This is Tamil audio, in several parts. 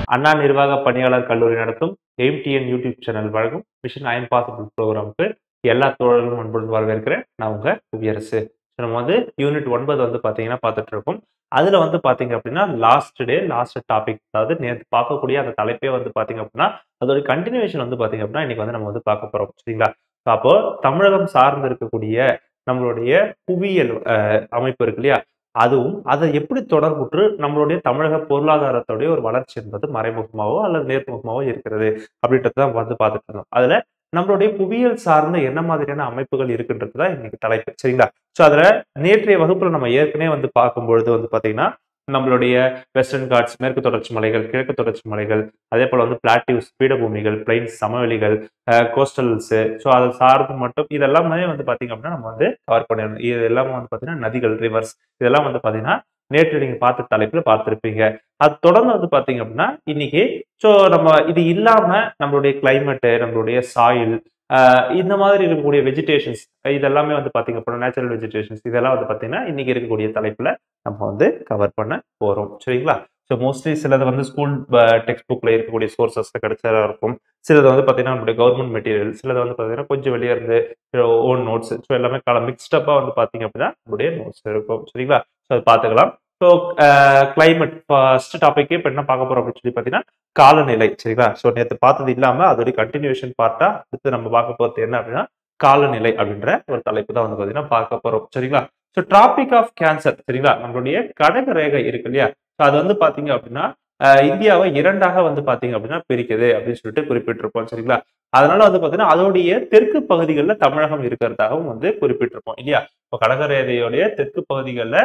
அண்ணா நிர்வாக பணியாளர் கல்லூரி நடத்தும் எம்டிஎன் யூடியூப் சேனல் வழங்கும் மிஷன் அயன் பாசிபிள் ப்ரோக்ராமுக்கு எல்லா தோழர்களும் அன்புடன் வரவேற்கிறேன் நான் உங்க புவியரசு So, நம்ம வந்து யூனிட் ஒன்பது வந்து பாத்தீங்கன்னா பார்த்துட்டு இருக்கோம் அதுல வந்து பாத்தீங்க அப்படின்னா லாஸ்ட் டே லாஸ்ட் டாபிக் அதாவது நேற்று பார்க்கக்கூடிய அந்த தலைப்பே வந்து பாத்தீங்க அப்படின்னா அதோட கண்டினியூஷன் வந்து பாத்தீங்க அப்படின்னா இன்னைக்கு வந்து நம்ம வந்து பார்க்க போறோம் சரிங்களா So, அப்போ தமிழகம் சார்ந்து இருக்கக்கூடிய நம்மளுடைய புவியியல் அஹ், அமைப்பு இருக்கு இல்லையா அதுவும் அதை எப்படி தொடர்புற்று நம்மளுடைய தமிழக பொருளாதாரத்துடைய ஒரு வளர்ச்சி என்பது மறைமுகமாவோ அல்லது நேர்முகமாவோ இருக்கிறது அப்படின்றத தான் வந்து பார்த்துட்டு இருந்தோம் அதுல நம்மளுடைய புவியியல் சார்ந்த என்ன மாதிரியான அமைப்புகள் இருக்குன்றது தான் இன்னைக்கு தலைப்பு சரிங்களா ஸோ அதுல நேற்றைய வகுப்புல நம்ம ஏற்கனவே வந்து பார்க்கும்பொழுது வந்து பாத்தீங்கன்னா நம்மளுடைய வெஸ்டர்ன் காட்ஸ் மேற்கு தொடர்ச்சி மலைகள் கிழக்கு தொடர்ச்சி மலைகள் அதே போல வந்து பிளாட்டிவ்ஸ் பீடபூமிகள் பிளைன்ஸ் சமவெளிகள் கோஸ்டல்ஸ் ஸோ அதை சார்ந்து மட்டும் இதெல்லாமே வந்து பாத்தீங்க அப்படின்னா நம்ம வந்து கவர் பண்ணிடணும் இது எல்லாமே வந்து பாத்தீங்கன்னா நதிகள் ரிவர்ஸ் இதெல்லாம் வந்து பாத்தீங்கன்னா நேற்று நீங்க பார்த்த தலைப்புல பார்த்துருப்பீங்க அது தொடர்ந்து வந்து பாத்தீங்க அப்படின்னா இன்னைக்கு ஸோ நம்ம இது இல்லாம நம்மளுடைய கிளைமேட்டு நம்மளுடைய சாயில் இந்த மாதிரி இருக்கக்கூடிய வெஜிடேஷன்ஸ் இதெல்லாமே வந்து பாத்தீங்க அப்படின்னா நேச்சுரல் வெஜிடேஷன்ஸ் இதெல்லாம் வந்து பாத்தீங்கன்னா இன்னைக்கு இருக்கக்கூடிய தலைப்புல நம்ம வந்து கவர் பண்ண போறோம் சரிங்களா ஸோ மோஸ்ட்லி சிலது வந்து ஸ்கூல் டெக்ஸ்ட் புக்ல இருக்கக்கூடிய சோர்சஸ்ல கிடைச்சதா இருக்கும் சிலது வந்து பாத்தீங்கன்னா நம்மளுடைய கவர்மெண்ட் மெட்டீரியல் சிலது வந்து பாத்தீங்கன்னா கொஞ்சம் வெளியே இருந்து ஓன் நோட்ஸ் ஸோ எல்லாமே கல மிக்ஸ்டப்பா வந்து பாத்தீங்க அப்படின்னா நம்மளுடைய நோட்ஸ் இருக்கும் சரிங்களா ஸோ அது பார்த்துக்கலாம் ஸோ கிளைமேட் ஃபர்ஸ்ட் டாபிக்கே இப்போ என்ன பார்க்க போறோம் அப்படின்னு சொல்லி பார்த்தீங்கன்னா காலநிலை சரிங்களா ஸோ நேற்று பார்த்தது இல்லாம அதோடைய கண்டினியூஷன் பார்த்தா அடுத்து நம்ம பார்க்க போறது என்ன அப்படின்னா காலநிலை அப்படின்ற ஒரு தலைப்பு தான் வந்து பார்த்தீங்கன்னா பார்க்க போறோம் சரிங்களா ஸோ டிராபிக் ஆஃப் கேன்சர் சரிங்களா நம்மளுடைய கடக ரேகை இருக்கு இல்லையா ஸோ அது வந்து பாத்தீங்க அப்படின்னா அஹ், இந்தியாவை இரண்டாக வந்து பாத்தீங்க அப்படின்னா பிரிக்குது அப்படின்னு சொல்லிட்டு குறிப்பிட்டிருப்போம் சரிங்களா அதனால வந்து பாத்தீங்கன்னா அதோடைய தெற்கு பகுதிகளில் தமிழகம் இருக்கிறதாகவும் வந்து குறிப்பிட்டிருப்போம் இல்லையா இப்போ கடகரேகையோடைய தெற்கு பகுதிகளில்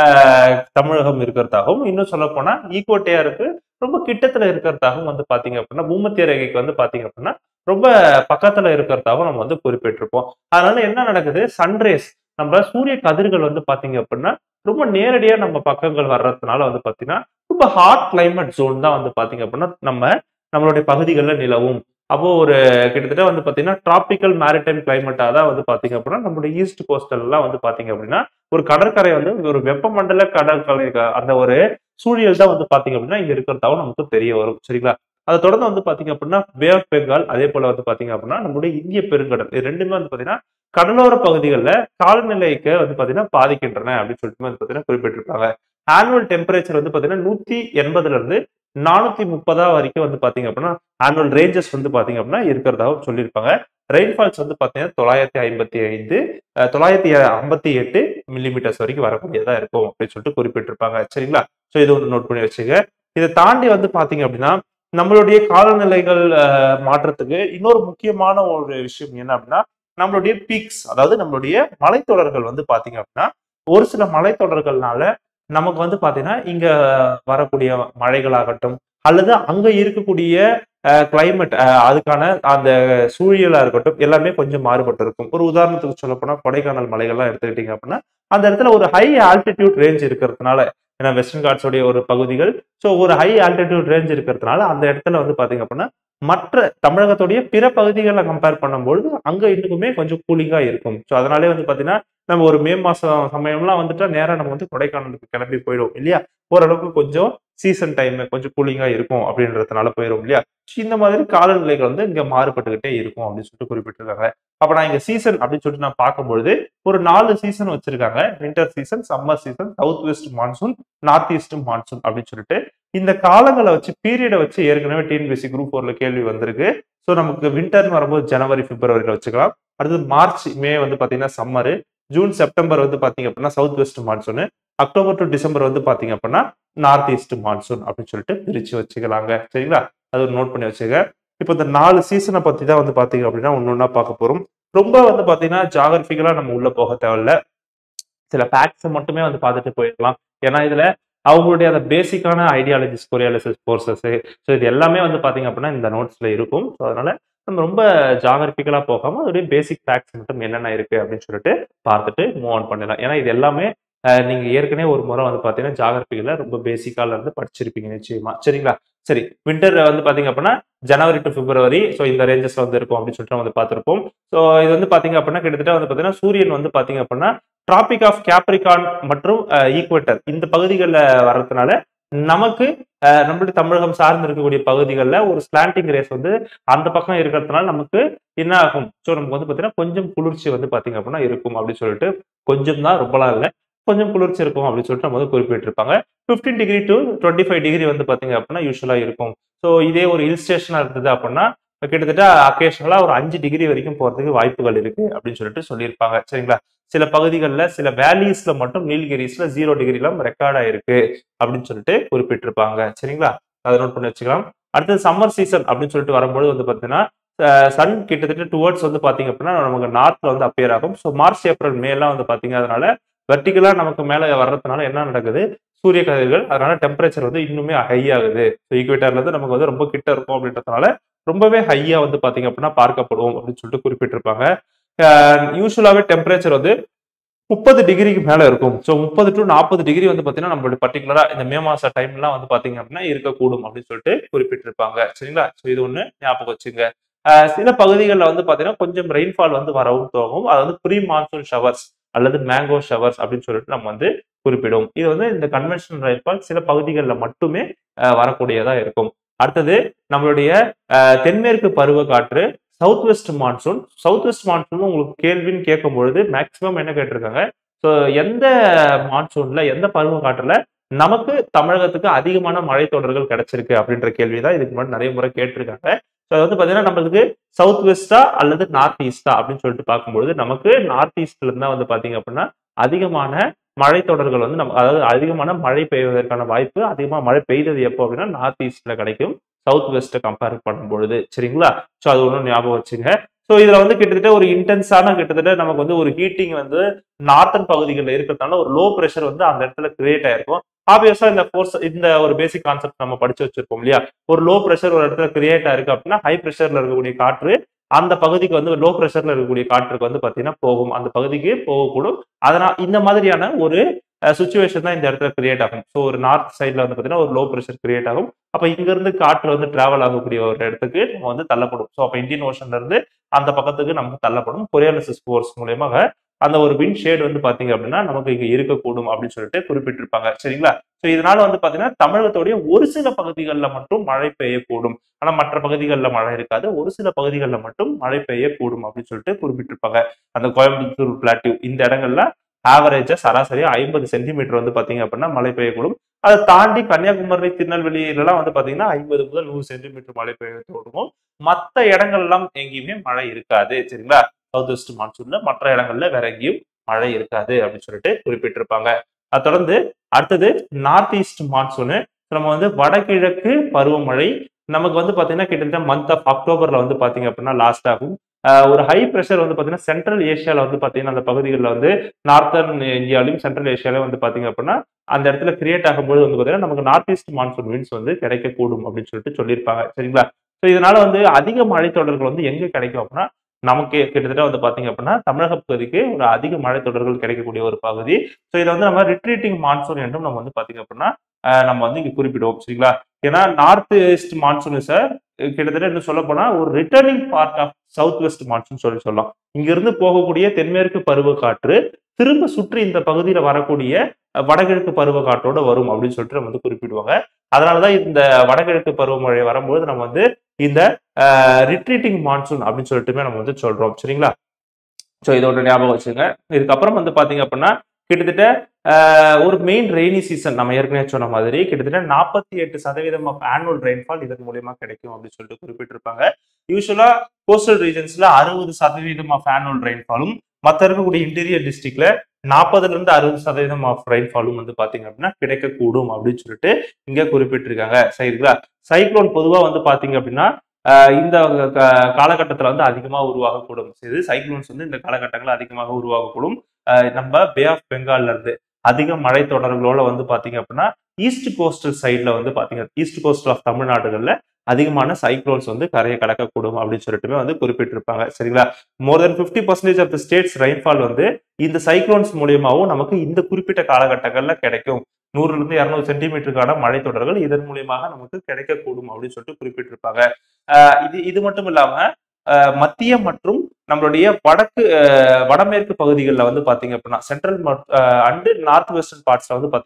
தமிழகம் இருக்கிறதாகவும் இன்னும் சொல்ல போனா ஈக்குவட்டையாருக்கு ரொம்ப கிட்டத்துல இருக்கிறதாகவும் வந்து பாத்தீங்க அப்படின்னா பூமத்திய ரேகைக்கு வந்து பாத்தீங்க அப்படின்னா ரொம்ப பக்கத்துல இருக்கிறதாகவும் நம்ம வந்து குறிப்பிட்டிருப்போம் அதனால என்ன நடக்குது சன்ரேஸ் நம்ம சூரிய கதிர்கள் வந்து பாத்தீங்க அப்படின்னா ரொம்ப நேரடியா நம்ம பக்கங்கள் வர்றதுனால வந்து பாத்தீங்கன்னா ரொம்ப ஹாட் கிளைமேட் ஜோன் தான் வந்து பாத்தீங்க அப்படின்னா நம்ம நம்மளுடைய பகுதிகளில் நிலவும் அப்போ ஒரு கிட்டத்தட்ட வந்து பாத்தீங்கன்னா டிராபிக்கல் மேரிடைம் கிளைமேட்டா தான் வந்து பாத்தீங்க அப்படின்னா நம்மளுடைய ஈஸ்ட் கோஸ்டல் எல்லாம் வந்து பாத்தீங்க அப்படின்னா ஒரு கடற்கரை வந்து ஒரு வெப்பமண்டல கடற்கரை அந்த ஒரு சூழல் தான் வந்து பாத்தீங்க அப்படின்னா இங்க இருக்கிறதாவும் நமக்கு தெரிய வரும் சரிங்களா அதை தொடர்ந்து வந்து பாத்தீங்க அப்படின்னா பே ஆஃப் பெங்கால் அதே போல வந்து பாத்தீங்க அப்படின்னா நம்மளுடைய இந்திய பெருங்கடல் இது ரெண்டுமே வந்து பாத்தீங்கன்னா கடலோர பகுதிகளில் காலநிலைக்கு வந்து பாத்தீங்கன்னா பாதிக்கின்றன அப்படின்னு சொல்லிட்டு வந்து பாத்தீங்கன்னா குறிப்பிட்டிருக்காங்க ஆனுவல் டெம்பரேச்சர் வந்து பாத்தீங்கன்னா நூத்தி எண்பதுல இருந்து நானூத்தி முப்பதா வரைக்கும் வந்து பாத்தீங்க அப்படின்னா ஆனுவல் ரேஞ்சஸ் வந்து பாத்தீங்க அப்படின்னா இருக்கிறதாகவும் சொல்லியிருப்பாங்க ரெயின்ஃபால்ஸ் வந்து பாத்தீங்கன்னா தொள்ளாயிரத்தி ஐம்பத்தி ஐந்து அஹ், தொள்ளாயிரத்தி ஐம்பத்தி எட்டு மில்லிமீட்டர்ஸ் வரைக்கும் வரக்கூடியதா இருக்கும் அப்படின்னு சொல்லிட்டு குறிப்பிட்டிருப்பாங்க சரிங்களா ஸோ இது ஒன்று நோட் பண்ணி வச்சுங்க இதை தாண்டி வந்து பாத்தீங்க அப்படின்னா நம்மளுடைய காலநிலைகள் அஹ், மாற்றத்துக்கு இன்னொரு முக்கியமான ஒரு விஷயம் என்ன அப்படின்னா நம்மளுடைய பீக்ஸ் அதாவது நம்மளுடைய மலைத்தொடர்கள் வந்து பாத்தீங்க அப்படின்னா ஒரு சில மலைத்தொடர்கள்னால நமக்கு வந்து பாத்தீங்கன்னா இங்க வரக்கூடிய மழைகளாகட்டும் அல்லது அங்க இருக்கக்கூடிய கிளைமேட் அதுக்கான அந்த சூழலா இருக்கட்டும் எல்லாமே கொஞ்சம் மாறுபட்டு இருக்கும் ஒரு உதாரணத்துக்கு சொல்ல போனா கொடைக்கானல் மலைகள்லாம் எடுத்துக்கிட்டீங்க அப்படின்னா அந்த இடத்துல ஒரு ஹை ஆல்டிடியூட் ரேஞ்ச் இருக்கிறதுனால ஏன்னா வெஸ்டர்ன் காட்ஸோடைய ஒரு பகுதிகள் ஸோ ஒரு ஹை ஆல்டிடியூட் ரேஞ்ச் இருக்கிறதுனால அந்த இடத்துல வந்து பாத்தீங்க அப்படின்னா மற்ற தமிழகத்துடைய பிற பகுதிகளை கம்பேர் பண்ணும்பொழுது அங்க இன்னுமே கொஞ்சம் கூலிங்கா இருக்கும் ஸோ அதனாலே வந்து பாத்தீங்கன்னா நம்ம ஒரு மே மாசம் சமயம்லாம் வந்துட்டா நேரா நம்ம வந்து கொடைக்கானலுக்கு கிளம்பி போயிடுவோம் இல்லையா ஓரளவுக்கு கொஞ்சம் சீசன் டைம் கொஞ்சம் கூலிங்கா இருக்கும் அப்படின்றதுனால போயிடும் இல்லையா So, இந்த மாதிரி காலநிலைகள் வந்து இங்க மாறுபட்டுக்கிட்டே இருக்கும் அப்படின்னு சொல்லிட்டு குறிப்பிட்டிருக்காங்க அப்ப நான் இங்க சீசன் அப்படின்னு சொல்லிட்டு நான் பார்க்கும்பொழுது ஒரு நாலு சீசன் வச்சிருக்காங்க winter season summer season south west monsoon north east monsoon அப்படின்னு சொல்லிட்டு இந்த காலங்களை வச்சு பீரியடை வச்சு ஏற்கனவே டிஎன்பிஎஸ்சி குரூப் ஃபோர்ல கேள்வி வந்திருக்கு ஸோ நமக்கு வின்டர்னு வரும்போது ஜனவரி பிப்ரவரியில வச்சுக்கலாம் அடுத்து மார்ச் மே வந்து பாத்தீங்கன்னா சம்மரு ஜூன் செப்டம்பர் வந்து பாத்தீங்க அப்படின்னா south west monsoon October to December வந்து பாத்தீங்க அப்படின்னா நார்த் ஈஸ்ட் மான்சூன் அப்படின்னு சொல்லிட்டு பிரிச்சு வச்சுக்கலாங்க சரிங்களா அது ஒரு நோட் பண்ணி வச்சுக்க இப்போ இந்த நாலு சீசனை பத்தி தான் வந்து பாத்தீங்க அப்படின்னா ஒன்னு ஒன்னா பார்க்க போறோம் ரொம்ப வந்து பாத்தீங்கன்னா ஜாகிரபிக்கலா நம்ம உள்ள போக தேவையில்ல சில ஃபேக்ட்ஸை மட்டுமே வந்து பார்த்துட்டு போயிடலாம் ஏன்னா இதுல அவங்களுடைய அந்த பேசிக்கான ஐடியாலஜிஸ் கொரியாலிசிஸ் கோர்சஸ் ஸோ இது எல்லாமே வந்து பாத்தீங்க அப்படின்னா இந்த நோட்ஸ்ல இருக்கும் ஸோ அதனால நம்ம ரொம்ப ஜாகிரபிக்கலா போகாம அதோடைய பேசிக் ஃபேக்ட்ஸ் மட்டும் என்னென்ன இருக்கு அப்படின்னு சொல்லிட்டு பார்த்துட்டு மூவ் ஆன் பண்ணலாம் ஏன்னா இது எல்லாமே அஹ், நீங்க ஏற்கனவே ஒரு முறை வந்து பாத்தீங்கன்னா ஜாகிரபிக்கல ரொம்ப பேசிக்கால இருந்து படிச்சிருப்பீங்க நிச்சயமா சரிங்களா சரி வின்டர் வந்து பாத்தீங்க அப்படின்னா ஜனவரி டு பிப்ரவரி ஸோ இந்த ரேஞ்சஸ்ல வந்து இருக்கும் அப்படின்னு சொல்லிட்டு நம்ம வந்து பார்த்திருப்போம் ஸோ இது வந்து பாத்தீங்க அப்படின்னா கிட்டத்தட்ட வந்து பாத்தீங்கன்னா சூரியன் வந்து பாத்தீங்க அப்படின்னா டிராபிக் ஆஃப் கேப்ரிகான் மற்றும் ஈக்குவேட்டர் இந்த பகுதிகளில் வர்றதுனால நமக்கு அஹ், நம்மளுடைய தமிழகம் சார்ந்து இருக்கக்கூடிய பகுதிகளில் ஒரு ஸ்லாண்டிங் ரேஸ் வந்து அந்த பக்கம் இருக்கிறதுனால நமக்கு என்ன ஆகும் ஸோ நமக்கு வந்து பார்த்தீங்கன்னா கொஞ்சம் குளிர்ச்சி வந்து பார்த்தீங்க அப்படின்னா இருக்கும் அப்படின்னு சொல்லிட்டு கொஞ்சம் தான் ரொம்பலாம் இல்லை கொஞ்சம் குளிர்ச்சி இருக்கும் அப்படின்னு சொல்லிட்டு நம்ம வந்து குறிப்பிட்டிருப்பாங்க fifteen degree to twenty five degree வந்து பார்த்தீங்க அப்படின்னா யூஸ்வலாக இருக்கும் ஸோ இதே ஒரு ஹில் ஸ்டேஷனாக இருந்தது அப்படின்னா கிட்டத்தட்ட அக்கேஷனலாக ஒரு அஞ்சு டிகிரி வரைக்கும் போகிறதுக்கு வாய்ப்புகள் இருக்கு அப்படின்னு சொல்லிட்டு சொல்லியிருப்பாங்க சரிங்களா சில பகுதிகளில் சில வேலிஸ்ல மட்டும் நீல்கிரிஸ்ல ஜீரோ டிகிரிலாம் ரெக்கார்ட் ஆயிருக்கு அப்படின்னு சொல்லிட்டு குறிப்பிட்டிருப்பாங்க சரிங்களா அதை நோட் பண்ணி வச்சுக்கலாம் அடுத்தது சம்மர் சீசன் அப்படின்னு சொல்லிட்டு வரும்போது வந்து பார்த்தீங்கன்னா சன் கிட்டத்தட்ட டுவர்ட்ஸ் வந்து பாத்தீங்க அப்படின்னா நமக்கு நார்த்ல வந்து அப்பியர் ஆகும் ஸோ மார்ச் ஏப்ரல் மேலாம் வந்து பாத்தீங்க அதனால வெர்டிகலா நமக்கு மேல வர்றதுனால என்ன நடக்குது சூரிய கதிர்கள் அதனால டெம்பரேச்சர் வந்து இன்னுமே ஹை ஆகுது ஸோ ஈக்குவேட்டர்ல இருந்து நமக்கு வந்து ரொம்ப கிட்ட இருக்கும் அப்படின்றதுனால ரொம்பவே ஹையா வந்து பாத்தீங்க அப்படின்னா பார்க்கப்படும் அப்படின்னு சொல்லிட்டு குறிப்பிட்டிருப்பாங்க யூஸ்வலாவே டெம்பரேச்சர் வந்து முப்பது டிகிரிக்கு மேல இருக்கும் ஸோ முப்பது டு நாற்பது டிகிரி வந்து பாத்தீங்கன்னா நம்மளுடைய பர்டிகுலரா இந்த மே மாச டைம்லாம் வந்து பாத்தீங்க அப்படின்னா இருக்கக்கூடும் அப்படின்னு சொல்லிட்டு குறிப்பிட்டிருப்பாங்க சரிங்களா ஸோ இது ஒண்ணு ஞாபகம் வச்சுங்க ஆஹ் சில பகுதிகளில் வந்து பாத்தீங்கன்னா கொஞ்சம் ரெயின்ஃபால் வந்து வரவும் துவங்கும் அது வந்து ப்ரீ மான்சூன் ஷவர்ஸ் அல்லது மேங்கோ ஷவர்ஸ் அப்படின்னு சொல்லிட்டு நம்ம வந்து குறிப்பிடும் இது வந்து இந்த கன்வென்ஷனல் ரெயின்ஃபால் சில பகுதிகளில் மட்டுமே ஆஹ் வரக்கூடியதா இருக்கும் அடுத்தது நம்மளுடைய ஆஹ் தென்மேற்கு பருவ காற்று south west monsoon south west monsoon உங்களுக்கு கேள்வின்னு கேட்கும் பொழுது மேக்சிமம் என்ன கேட்டிருக்காங்க ஸோ எந்த மான்சூன்ல எந்த பருவ காற்றுல நமக்கு தமிழகத்துக்கு அதிகமான மழை தொடர்கள் கிடைச்சிருக்கு அப்படின்ற கேள்வி தான் இதுக்கு முன்னாடி நிறைய முறை கேட்டிருக்காங்க ஸோ அது வந்து பார்த்தீங்கன்னா நம்மளுக்கு சவுத் வெஸ்டா அல்லது நார்த் ஈஸ்டா அப்படின்னு சொல்லிட்டு பார்க்கும்பொழுது நமக்கு நார்த் ஈஸ்ட்ல இருந்தா வந்து பாத்தீங்க அப்படின்னா அதிகமான மழை தொடர்கள் வந்து நம்ம அதாவது அதிகமான மழை பெய்வதற்கான வாய்ப்பு அதிகமாக மழை பெய்தது எப்போ அப்படின்னா நார்த் ஈஸ்ட்ல கிடைக்கும் சவுத் வெஸ்ட்டை கம்பேர் பண்ணும்பொழுது சரிங்களா ஸோ அது ஒன்றும் ஞாபகம் வச்சுங்க ஸோ இதுல வந்து கிட்டத்தட்ட ஒரு இன்டென்ஸான கிட்டத்தட்ட நமக்கு வந்து ஒரு ஹீட்டிங் வந்து நார்த்தன் பகுதிகளில் இருக்கிறதுனால ஒரு லோ ப்ரெஷர் வந்து அந்த இடத்துல கிரியேட் ஆயிருக்கும் ஆப்வியஸா இந்த ஃபோர்ஸ் இந்த ஒரு பேசிக் கான்செப்ட் நம்ம படிச்சு வச்சிருப்போம் இல்லையா ஒரு லோ ப்ரெஷர் ஒரு இடத்துல கிரியேட் ஆயிருக்கு அப்படின்னா ஹை ப்ரெஷர்ல இருக்கக்கூடிய காற்று அந்த பகுதிக்கு வந்து லோ ப்ரெஷர்ல இருக்கக்கூடிய காற்றுக்கு வந்து பாத்தீங்கன்னா போகும் அந்த பகுதிக்கு போகக்கூடும் அதனால் இந்த மாதிரியான ஒரு சுச்சுவேஷன் தான் இந்த இடத்துல கிரியேட் ஆகும் ஸோ ஒரு நார்த் சைட்ல வந்து பாத்தீங்கன்னா ஒரு லோ ப்ரெஷர் கிரியேட் ஆகும் அப்ப இங்க இருந்து காற்று வந்து டிராவல் ஆகக்கூடிய ஒரு இடத்துக்கு நம்ம வந்து தள்ளப்படும் ஸோ அப்ப இந்தியன் ஓஷன்ல இருந்து அந்த பக்கத்துக்கு நமக்கு தள்ளப்படும் கொரியாலிசிஸ் ஃபோர்ஸ் மூலியமாக அந்த ஒரு வின் ஷேட் வந்து பாத்தீங்க அப்படின்னா நமக்கு இங்க இருக்கக்கூடும் அப்படின்னு சொல்லிட்டு குறிப்பிட்டிருப்பாங்க சரிங்களா ஸோ இதனால வந்து பாத்தீங்கன்னா தமிழகத்துடைய ஒரு சில பகுதிகளில் மட்டும் மழை பெய்யக்கூடும் ஆனா மற்ற பகுதிகளில் மழை இருக்காது ஒரு சில பகுதிகளில் மட்டும் மழை பெய்யக்கூடும் அப்படின்னு சொல்லிட்டு குறிப்பிட்டிருப்பாங்க அந்த கோயம்புத்தூர் பிளாட்டிவ் இந்த இடங்கள்ல ஆவரேஜா சராசரியா ஐம்பது சென்டிமீட்டர் வந்து பாத்தீங்க அப்படின்னா மழை பெய்யக்கூடும் அதை தாண்டி கன்னியாகுமரி திருநெல்வேலியிலலாம் வந்து பாத்தீங்கன்னா ஐம்பது முதல் நூறு சென்டிமீட்டர் மழை பெய்யக்கூடும் மற்ற இடங்கள்லாம் எங்கேயுமே மழை இருக்காது சரிங்களா சவுத் வெஸ்ட் மான்சூன்ல மற்ற இடங்கள்ல வேற எங்கேயும் மழை இருக்காது அப்படின்னு சொல்லிட்டு குறிப்பிட்டிருப்பாங்க அதை தொடர்ந்து அடுத்தது நார்த் ஈஸ்ட் மான்சூனு நம்ம வந்து வடகிழக்கு பருவமழை நமக்கு வந்து பாத்தீங்கன்னா கிட்டத்தட்ட மந்த் ஆஃப் அக்டோபர்ல வந்து பாத்தீங்க அப்படின்னா லாஸ்ட் ஆகும் ஒரு ஹை ப்ரெஷர் வந்து பாத்தீங்கன்னா சென்ட்ரல் ஏஷியால வந்து பாத்தீங்கன்னா அந்த பகுதிகளில் வந்து நார்த்தர்ன் இந்தியாலையும் சென்ட்ரல் ஏஷியாலையும் வந்து பாத்தீங்க அப்படின்னா அந்த இடத்துல கிரியேட் ஆகும்போது வந்து பாத்தீங்கன்னா நமக்கு நார்த் ஈஸ்ட் மான்சூன் வின்ஸ் வந்து கிடைக்கக்கூடும் அப்படின்னு சொல்லிட்டு சொல்லியிருப்பாங்க சரிங்களா ஸோ இதனால வந்து அதிக மழை தொடர்கள் வந்து எங்க கிடைக்கும் அப்படின்னா நமக்கு கிட்டத்தட்ட வந்து பாத்தீங்க அப்படின்னா தமிழக பகுதிக்கு ஒரு அதிக மழை தொடர்கள் கிடைக்கக்கூடிய ஒரு பகுதி ஸோ இதை வந்து நம்ம ரிட்ரீட்டிங் மான்சூன் என்றும் நம்ம வந்து பாத்தீங்க அப்படின்னா நம்ம வந்து இங்க குறிப்பிடுவோம் சரிங்களா ஏன்னா நார்த் ஈஸ்ட் மான்சூன் சார் கிட்டத்தட்ட என்ன சொல்ல போனா ஒரு returning part of south west monsoon சொல்லி சொல்லலாம் இங்க இருந்து போகக்கூடிய தென்மேற்கு பருவ காற்று திரும்ப சுற்றி இந்த பகுதியில வரக்கூடிய வடகிழக்கு பருவ காற்றோட வரும் அப்படின்னு சொல்லிட்டு நம்ம வந்து குறிப்பிடுவாங்க அதனாலதான் இந்த வடகிழக்கு பருவமழை வரும்போது நம்ம வந்து இந்த ரிட்ரீட்டிங் மான்சூன் அப்படின்னு சொல்லிட்டுமே நம்ம வந்து சொல்றோம் சரிங்களா ஸோ இதோட ஞாபகம் வச்சுங்க இதுக்கப்புறம் வந்து பாத்தீங்க அப்படின்னா கிட்டத்தட்ட ஒரு மெயின் ரெய்னி சீசன் நம்ம ஏற்கனவே சொன்ன மாதிரி கிட்டத்தட்ட நாற்பத்தி எட்டு சதவீதம் ஆஃப் ஆனுவல் ரெயின்ஃபால் இதன் மூலியமா கிடைக்கும் அப்படின்னு சொல்லிட்டு குறிப்பிட்டிருப்பாங்க யூஸ்வலா கோஸ்டல் ரீஜன்ஸ்ல அறுபது சதவீதம் ஆஃப் ஆனுவல் ரெயின்ஃபாலும் மற்ற இருக்கக்கூடிய இன்டீரியர் டிஸ்ட்ரிக்ட்ல நாற்பதுல இருந்து அறுபது சதவீதம் ஆஃப் ரெயின்ஃபாலும் வந்து பாத்தீங்க அப்படின்னா கிடைக்கக்கூடும் அப்படின்னு சொல்லிட்டு இங்க குறிப்பிட்டிருக்காங்க சரிங்களா சைக்ளோன் பொதுவா வந்து பாத்தீங்க அப்படின்னா இந்த காலகட்டத்தில் வந்து அதிகமாக உருவாகக்கூடும் இது சைக்ளோன்ஸ் வந்து இந்த காலகட்டங்களில் அதிகமாக உருவாகக்கூடும் நம்ம பே ஆஃப் பெங்கால்ல இருந்து அதிக மழை தொடர்களோட வந்து பாத்தீங்க அப்படின்னா ஈஸ்ட் கோஸ்டல் சைட்ல வந்து பாத்தீங்க ஈஸ்ட் கோஸ்டல் ஆஃப் தமிழ்நாடுகள்ல அதிகமான சைக்ளோன்ஸ் வந்து கரையை கடக்கக்கூடும் அப்படின்னு சொல்லிட்டுமே வந்து குறிப்பிட்டிருப்பாங்க சரிங்களா more then fifty percentage of the states rainfall வந்து இந்த சைக்ளோன்ஸ் மூலியமாகவும் நமக்கு இந்த குறிப்பிட்ட காலகட்டங்கள்ல கிடைக்கும் நூறுல இருந்து இருநூறு சென்டிமீட்டருக்கான மழை தொடர்கள் இதன் மூலியமாக நமக்கு கிடைக்கக்கூடும் அப்படின்னு சொல்லிட்டு குறிப்பிட்டிருப்பாங்க இது இது மட்டும் இல்லாம மத்திய மற்றும் நம்மளுடைய வடக்கு வடமேற்கு பகுதிகளில் வந்து பாத்தீங்க அப்படின்னா சென்ட்ரல் அண்டு நார்த் வெஸ்டர்ன் பார்ட்ஸ்ல வந்து பாத்தீங்கன்னா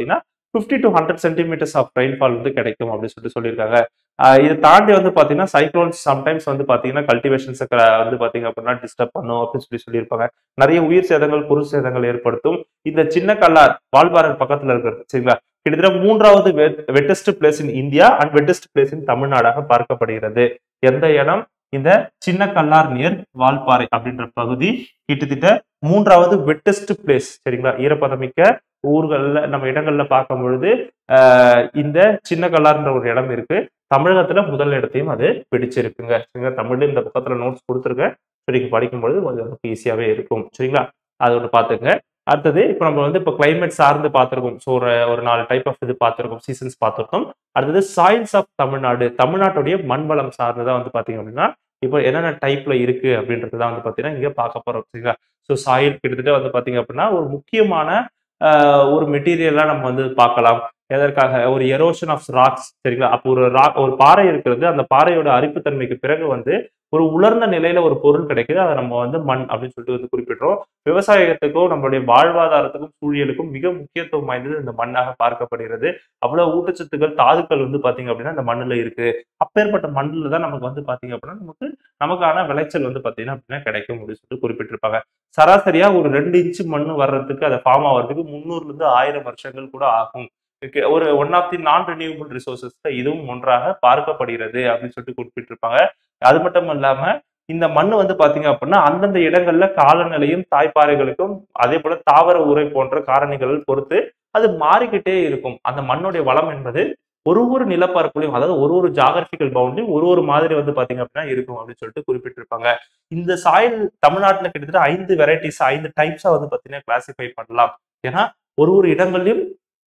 fifty to hundred centimetres of rainfall வந்து கிடைக்கும் அப்படின்னு சொல்லிட்டு சொல்லியிருக்காங்க ஆஹ் இதை தாண்டி வந்து பார்த்தீங்கன்னா சைக்ளோன்ஸ் சம்டைம்ஸ் வந்து பார்த்தீங்கன்னா கல்டிவேஷன்ஸை வந்து பார்த்தீங்க அப்படின்னா டிஸ்டர்ப் பண்ணும் அப்படின்னு சொல்லி சொல்லியிருப்பாங்க நிறைய உயிர் சேதங்கள் பொருள் சேதங்கள் ஏற்படுத்தும் இந்த சின்ன கல்லார் வால்பாறை பக்கத்துல இருக்கிறது சரிங்களா கிட்டத்தட்ட மூன்றாவது wettest place in India and wettest place in தமிழ்நாடாக பார்க்கப்படுகிறது எந்த இடம் இந்த சின்ன கல்லார் நியர் வால்பாறை அப்படின்ற பகுதி கிட்டத்தட்ட மூன்றாவது வெட்டஸ்ட் பிளேஸ் சரிங்களா ஈரப்பதமிக்க ஊர்கள்ல நம்ம இடங்கள்ல பார்க்கும் பொழுது ஆஹ் இந்த சின்ன கல்லார்ன்ற ஒரு இடம் இருக்கு தமிழகத்துல முதல் இடத்தையும் அது பிடிச்சிருக்குங்க சரிங்களா தமிழ்ல இந்த பக்கத்துல நோட்ஸ் கொடுத்துருக்கேன் சரி படிக்கும்பொழுது கொஞ்சம் நமக்கு ஈஸியாவே இருக்கும் சரிங்களா அது ஒன்று பார்த்துங்க அடுத்தது இப்போ நம்ம வந்து இப்போ கிளைமேட் சார்ந்து பார்த்துருக்கோம் ஸோ ஒரு ஒரு நாலு டைப் ஆஃப் இது பார்த்துருக்கோம் சீசன்ஸ் பார்த்துருக்கோம் அடுத்தது சாயில்ஸ் ஆஃப் தமிழ்நாடு தமிழ்நாட்டுடைய மண் வளம் சார்ந்ததான் வந்து பார்த்தீங்க அப்படின்னா இப்போ என்னென்ன டைப்ல இருக்கு அப்படின்றது தான் வந்து பார்த்தீங்கன்னா இங்கே பார்க்க போறோம் சரிங்களா ஸோ சாயில் கிட்டத்தட்ட வந்து பார்த்தீங்க அப்படின்னா ஒரு முக்கியமான ஆஹ், ஒரு மெட்டீரியலாக நம்ம வந்து பார்க்கலாம் எதற்காக ஒரு எரோஷன் ஆஃப் ராக்ஸ் சரிங்களா அப்போ ஒரு ராக் ஒரு பாறை இருக்கிறது அந்த பாறையோட அரிப்புத்தன்மைக்கு பிறகு வந்து ஒரு உலர்ந்த நிலையில ஒரு பொருள் கிடைக்குது அதை நம்ம வந்து மண் அப்படின்னு சொல்லிட்டு வந்து குறிப்பிடுறோம் விவசாயத்துக்கும் நம்மளுடைய வாழ்வாதாரத்துக்கும் சூழியலுக்கும் மிக முக்கியத்துவம் வாய்ந்தது இந்த மண்ணாக பார்க்கப்படுகிறது அவ்வளவு ஊட்டச்சத்துக்கள் தாதுக்கள் வந்து பாத்தீங்க அப்படின்னா இந்த மண்ணுல இருக்கு அப்பேற்பட்ட மண்ணுல தான் நமக்கு வந்து பாத்தீங்க அப்படின்னா நமக்கு நமக்கான விளைச்சல் வந்து பாத்தீங்கன்னா அப்படின்னா கிடைக்கும் அப்படின்னு சொல்லிட்டு குறிப்பிட்டிருப்பாங்க சராசரியா ஒரு ரெண்டு இன்ச்சு மண் வர்றதுக்கு அதை ஃபார்ம் ஆகிறதுக்கு முந்நூறுல இருந்து ஆயிரம் வருஷங்கள் கூட ஆகும் இதுக்கு ஒரு ஒன் ஆஃப் தி நான் ரினியூவபிள் ரிசோர்சஸ்ல இதுவும் ஒன்றாக பார்க்கப்படுகிறது அப்படின்னு சொல்லிட்டு குறிப்பிட்டிருப்பாங்க அது மட்டும் இல்லாம இந்த மண் வந்து பாத்தீங்க அப்படின்னா அந்தந்த இடங்கள்ல காலநிலையும் தாய்ப்பாறைகளுக்கும் அதே போல தாவர உரை போன்ற காரணிகள் பொறுத்து அது மாறிக்கிட்டே இருக்கும் அந்த மண்ணுடைய வளம் என்பது ஒரு ஒரு நிலப்பரப்புலையும் அதாவது ஒரு ஒரு ஜாகிரபிக்கல் பவுண்ட்லையும் ஒரு ஒரு மாதிரி வந்து பாத்தீங்க அப்படின்னா இருக்கும் அப்படின்னு சொல்லிட்டு குறிப்பிட்டிருப்பாங்க இந்த சாயில் தமிழ்நாட்டுல கிட்டத்தட்ட ஐந்து வெரைட்டிஸ் ஐந்து டைப்ஸா வந்து பாத்தீங்கன்னா கிளாசிஃபை பண்ணலாம் ஏன்னா ஒரு ஒரு இடங்கள்லயும்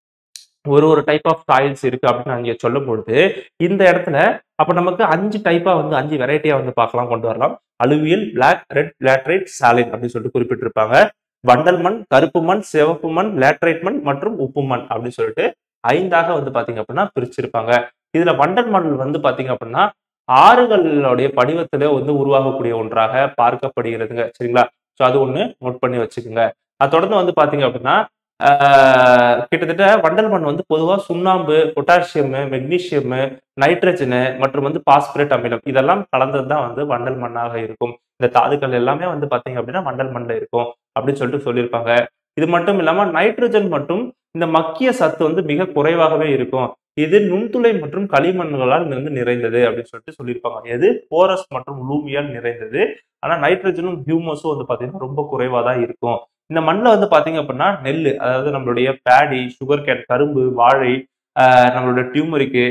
ஒரு ஒரு டைப் ஆஃப் சாயில்ஸ் இருக்கு அப்படின்னு அங்கே சொல்லும் பொழுது இந்த இடத்துல அப்ப நமக்கு அஞ்சு டைப்பா வந்து அஞ்சு வெரைட்டியா வந்து பார்க்கலாம் கொண்டு வரலாம் அலுவியல் பிளாக் ரெட் லேட்ரைட் சாலின் அப்படின்னு சொல்லிட்டு குறிப்பிட்டிருப்பாங்க வண்டல் மண் கருப்பு மண் சிவப்பு மண் லேட்ரைட் மண் மற்றும் உப்பு மண் அப்படின்னு சொல்லிட்டு ஐந்தாக வந்து பாத்தீங்க அப்படின்னா பிரிச்சிருப்பாங்க இதுல வண்டல் மண் வந்து பாத்தீங்க அப்படின்னா ஆறுகளுடைய படிவத்துல வந்து உருவாகக்கூடிய ஒன்றாக பார்க்கப்படுகிறதுங்க சரிங்களா ஸோ அது ஒண்ணு நோட் பண்ணி வச்சுக்கோங்க அது தொடர்ந்து வந்து பாத்தீங்க அப்படின்னா ஆஹ் கிட்டத்தட்ட வண்டல் மண் வந்து பொதுவாக சுண்ணாம்பு பொட்டாசியம் மெக்னீசியம் நைட்ரஜனு மற்றும் வந்து பாஸ்பரேட் அமிலம் இதெல்லாம் கலந்தது தான் வந்து வண்டல் மண்ணாக இருக்கும் இந்த தாதுக்கள் எல்லாமே வந்து பாத்தீங்க அப்படின்னா வண்டல் மண்ணில் இருக்கும் அப்படின்னு சொல்லிட்டு சொல்லியிருப்பாங்க இது மட்டும் இல்லாம நைட்ரஜன் மற்றும் இந்த மக்கிய சத்து வந்து மிக குறைவாகவே இருக்கும் இது நுண்துளை மற்றும் களிமண்களால் வந்து நிறைந்தது அப்படின்னு சொல்லிட்டு சொல்லியிருப்பாங்க எது போரஸ் மற்றும் லூமியால் நிறைந்தது ஆனா நைட்ரஜனும் ஹியூமஸும் வந்து பாத்தீங்கன்னா ரொம்ப குறைவா தான் இருக்கும் இந்த மண்ணில் வந்து பாத்தீங்க அப்படின்னா நெல் அதாவது நம்மளுடைய பேடி சுகர் கேன் கரும்பு வாழை ஆஹ் நம்மளோட டியூமரிக்கு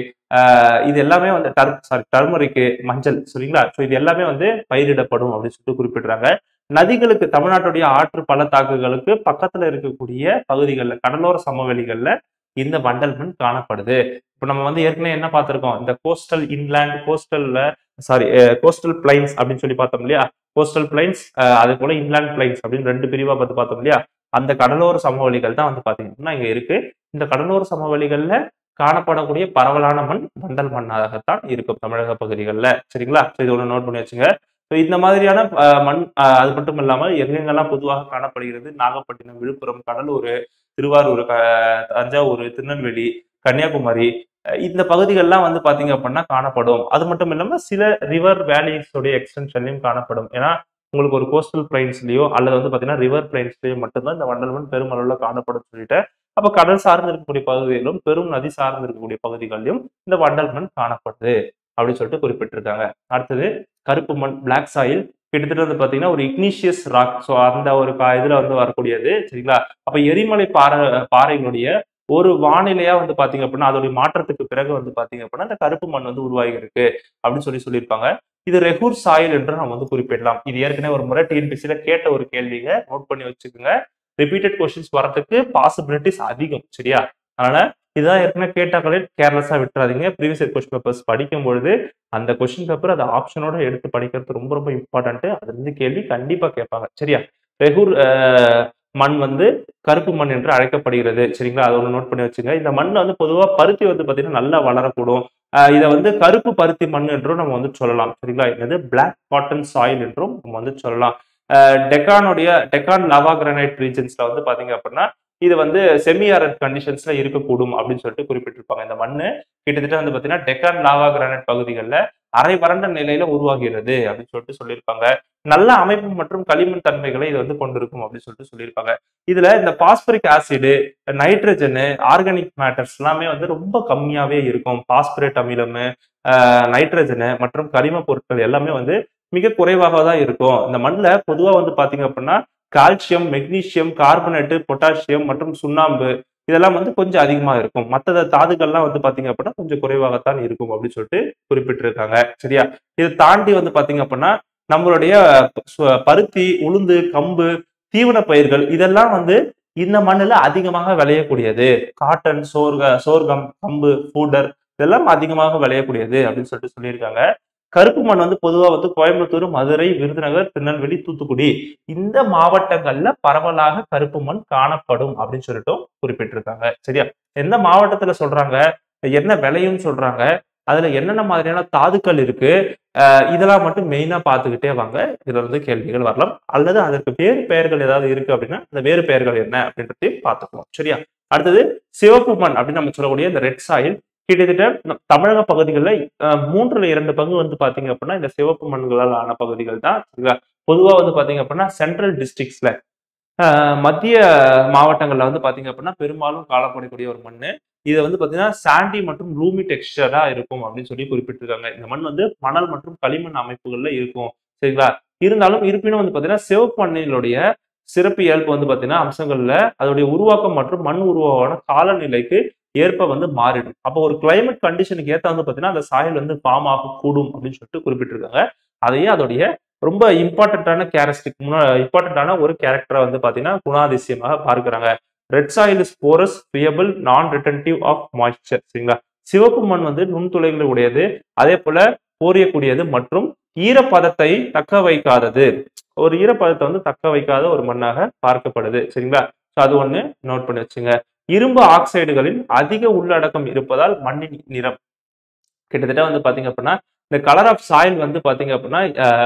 இது எல்லாமே வந்து டர் சாரி டர்மரிக்கு மஞ்சள் சரிங்களா ஸோ இது எல்லாமே வந்து பயிரிடப்படும் அப்படின்னு சொல்லிட்டு குறிப்பிடுறாங்க நதிகளுக்கு தமிழ்நாட்டுடைய ஆற்று பள்ளத்தாக்குகளுக்கு பக்கத்துல இருக்கக்கூடிய பகுதிகளில் கடலோர சமவெளிகள்ல இந்த வண்டல் மண் காணப்படுது இப்போ நம்ம வந்து ஏற்கனவே என்ன பார்த்திருக்கோம் இந்த கோஸ்டல் இன்லேண்ட் கோஸ்டல்ல சாரி கோஸ்டல் பிளைன்ஸ் அப்படின்னு சொல்லி பார்த்தோம் இல்லையா கோஸ்டல் பிளைன்ஸ் அதே போல இன்லேண்ட் பிளைன்ஸ் அப்படின்னு ரெண்டு பிரிவா பார்த்து பார்த்தோம் இல்லையா அந்த கடலோர சமவெளிகள் தான் வந்து பாத்தீங்கன்னா இங்க இருக்கு இந்த கடலோர சமவெளிகள்ல காணப்படக்கூடிய பரவலான மண் வண்டல் மண்ணாகத்தான் இருக்கும் தமிழக பகுதிகளில் சரிங்களா ஸோ இது ஒன்று நோட் பண்ணி வச்சுங்க ஸோ இந்த மாதிரியான அஹ், மண் அஹ், அது மட்டும் இல்லாமல் எங்கெங்கெல்லாம் பொதுவாக காணப்படுகிறது நாகப்பட்டினம் விழுப்புரம் கடலூர் திருவாரூர் க- தஞ்சாவூர் திருநெல்வேலி கன்னியாகுமரி அஹ், இந்த பகுதிகள்லாம் வந்து பாத்தீங்க அப்படின்னா காணப்படும் அது மட்டும் இல்லாமல் சில ரிவர் வேலிஸோடைய எக்ஸ்டென்ஷன்லையும் காணப்படும் ஏன்னா உங்களுக்கு ஒரு கோஸ்டல் பிளைன்ஸ்லயோ அல்லது வந்து பாத்தீங்கன்னா ரிவர் பிளைன்ஸ்லயோ மட்டும்தான் இந்த வண்டல் மண் பெருமளவில் காணப்படும் சொல்லிட்டு அப்ப கடல் சார்ந்து இருக்கக்கூடிய பகுதிகளிலும் பெரும் நதி சார்ந்து இருக்கக்கூடிய பகுதிகளிலும் இந்த வண்டல் மண் காணப்படுது அப்படின்னு சொல்லிட்டு குறிப்பிட்டிருக்காங்க அடுத்தது கருப்பு மண் பிளாக் சாயில் கிட்டத்தட்ட வந்து பாத்தீங்கன்னா ஒரு இக்னீஷியஸ் ராக் ஸோ அந்த ஒரு கா- இதுல வந்து வரக்கூடியது சரிங்களா அப்ப எரிமலை பாறை பாறைகளுடைய ஒரு வானிலையா வந்து பாத்தீங்க அப்படின்னா அதோடைய மாற்றத்துக்கு பிறகு வந்து பாத்தீங்க அப்படின்னா இந்த கருப்பு மண் வந்து உருவாகி இருக்கு அப்படின்னு சொல்லி சொல்லியிருப்பாங்க இது ரெகூர் சாயில் என்று நம்ம வந்து குறிப்பிடலாம் இது ஏற்கனவே ஒரு முறை டிஎன்பிசியில கேட்ட ஒரு கேள்விங்க நோட் பண்ணி வச்சுக்கோங்க ரிப்பீட்டட் கொஸ்டின்ஸ் வரதுக்கு பாசிபிலிட்டிஸ் அதிகம் சரியா அதனால இதான் ஏற்கனவே கேட்டாக்களே கேர்லெஸ்ஸா விட்டுறாதீங்க ப்ரீவியஸ் கொஸ்டின் பேப்பர்ஸ் படிக்கும் பொழுது அந்த கொஸ்டின் பேப்பர் அந்த ஆப்ஷனோட எடுத்து படிக்கிறது ரொம்ப ரொம்ப இம்பார்ட்டன்ட் அதுல இருந்து கேள்வி கண்டிப்பா கேட்பாங்க சரியா ரெகூர் அஹ், மண் வந்து கருப்பு மண் என்று அழைக்கப்படுகிறது சரிங்களா அதை ஒன்று நோட் பண்ணி வச்சுங்க இந்த மண்ணில் வந்து பொதுவாக பருத்தி வந்து பார்த்தீங்கன்னா நல்லா வளரக்கூடும் அஹ், இதை வந்து கருப்பு பருத்தி மண் என்றும் நம்ம வந்து சொல்லலாம் சரிங்களா இது பிளாக் காட்டன் சாயில் என்றும் நம்ம வந்து சொல்லலாம் அஹ், டெக்கானுடைய டெக்கான் லவா கிரானைட் ரீஜன்ஸ்ல வந்து பாத்தீங்க அப்படின்னா இது வந்து செமி ஆரட் கண்டிஷன்ஸ்ல இருக்கக்கூடும் அப்படின்னு சொல்லிட்டு குறிப்பிட்டிருப்பாங்க இந்த மண்ணு கிட்டத்தட்ட வந்து பாத்தீங்கன்னா டெக்கான் லாவா கிரானைட் பகுதிகளில் அரை வறண்ட நிலையில உருவாகிறது அப்படின்னு சொல்லிட்டு சொல்லியிருப்பாங்க நல்ல அமைப்பு மற்றும் களிமண் தன்மைகளை இது வந்து கொண்டிருக்கும் அப்படின்னு சொல்லிட்டு சொல்லியிருப்பாங்க இதுல இந்த phosphoric acid nitrogen organic matters எல்லாமே வந்து ரொம்ப கம்மியாவே இருக்கும் பாஸ்பரேட் அமிலம் நைட்ரஜனு மற்றும் கரிம பொருட்கள் எல்லாமே வந்து மிக குறைவாக தான் இருக்கும் இந்த மண்ணில் பொதுவா வந்து பாத்தீங்க அப்படின்னா கால்சியம் மெக்னீசியம் கார்பனேட்டு பொட்டாசியம் மற்றும் சுண்ணாம்பு இதெல்லாம் வந்து கொஞ்சம் அதிகமா இருக்கும் மற்ற தாதுக்கள்லாம் வந்து பாத்தீங்க அப்படின்னா கொஞ்சம் குறைவாகத்தான் இருக்கும் அப்படின்னு சொல்லிட்டு குறிப்பிட்டிருக்காங்க சரியா இதை தாண்டி வந்து பாத்தீங்க அப்படின்னா நம்மளுடைய சு- பருத்தி உளுந்து கம்பு தீவன பயிர்கள் இதெல்லாம் வந்து இந்த மண்ணுல அதிகமாக விளையக்கூடியது காட்டன் சோர்க சோர்கம் கம்பு பூடர் இதெல்லாம் அதிகமாக விளையக்கூடியது அப்படின்னு சொல்லிட்டு சொல்லியிருக்காங்க கருப்பு மண் வந்து பொதுவா வந்து கோயம்புத்தூர் மதுரை விருதுநகர் திருநெல்வேலி தூத்துக்குடி இந்த மாவட்டங்கள்ல பரவலாக கருப்பு மண் காணப்படும் அப்படின்னு சொல்லிட்டு குறிப்பிட்டிருக்காங்க சரியா எந்த மாவட்டத்துல சொல்றாங்க என்ன விளையும் சொல்றாங்க அதுல என்னென்ன மாதிரியான தாதுக்கள் இருக்கு அஹ் இதெல்லாம் மட்டும் மெயினா பார்த்துக்கிட்டே வாங்க இதுல இருந்து கேள்விகள் வரலாம் அல்லது அதற்கு வேறு பெயர்கள் ஏதாவது இருக்கு அப்படின்னா அந்த வேறு பெயர்கள் என்ன அப்படின்றதையும் பார்த்துக்குவோம் சரியா அடுத்தது சிவப்பு மண் அப்படின்னு நம்ம சொல்லக்கூடிய இந்த ரெட் சாயில் கிட்டத்தட்ட நம் தமிழக பகுதிகளில் மூன்றுல இரண்டு பங்கு வந்து பாத்தீங்க அப்படின்னா இந்த சிவப்பு மண்களால் ஆன பகுதிகள் தான் சரிங்களா பொதுவா வந்து பாத்தீங்க அப்படின்னா சென்ட்ரல் டிஸ்ட்ரிக்ட்ஸ்ல மத்திய மாவட்டங்கள்ல வந்து பாத்தீங்க அப்படின்னா பெரும்பாலும் காணப்படக்கூடிய ஒரு மண் இது வந்து பாத்தீங்கன்னா சாண்டி மற்றும் லூமி டெக்ஸ்டரா இருக்கும் அப்படின்னு சொல்லி குறிப்பிட்டிருக்காங்க இந்த மண் வந்து மணல் மற்றும் களிமண் அமைப்புகள்ல இருக்கும் சரிங்களா இருந்தாலும் இருப்பினும் வந்து பாத்தீங்கன்னா சிவப்பு மண்ணினுடைய சிறப்பு இயல்பு வந்து பாத்தீங்கன்னா அம்சங்கள்ல அதோடைய உருவாக்கம் மற்றும் மண் உருவான காலநிலைக்கு ஏற்ப வந்து மாறிடும் அப்போ ஒரு கிளைமேட் கண்டிஷனுக்கு ஏற்ற வந்து பாத்தீங்கன்னா அந்த சாயில் வந்து ஃபார்ம் ஆக கூடும் அப்படின்னு சொல்லிட்டு குறிப்பிட்டிருக்காங்க அதையே அதோடைய ரொம்ப இம்பார்ட்டன்டான கேரஸ்டிக் இம்பார்ட்டன்டான ஒரு கேரக்டரை வந்து பாத்தீங்கன்னா குணாதிசயமாக பார்க்கிறாங்க red soil is porous friable non retentive of moisture சரிங்களா சிவப்பு மண் வந்து நுண்துளைகளை உடையது அதே போல போரியக்கூடியது மற்றும் ஈரப்பதத்தை தக்க வைக்காதது ஒரு ஈரப்பதத்தை வந்து தக்க வைக்காத ஒரு மண்ணாக பார்க்கப்படுது சரிங்களா ஸோ அது ஒண்ணு நோட் பண்ணி வச்சுங்க இரும்பு ஆக்சைடுகளின் அதிக உள்ளடக்கம் இருப்பதால் மண்ணின் நிறம் கிட்டத்தட்ட வந்து பாத்தீங்க அப்படின்னா இந்த கலர் ஆஃப் சாயில் வந்து பாத்தீங்க அப்படின்னா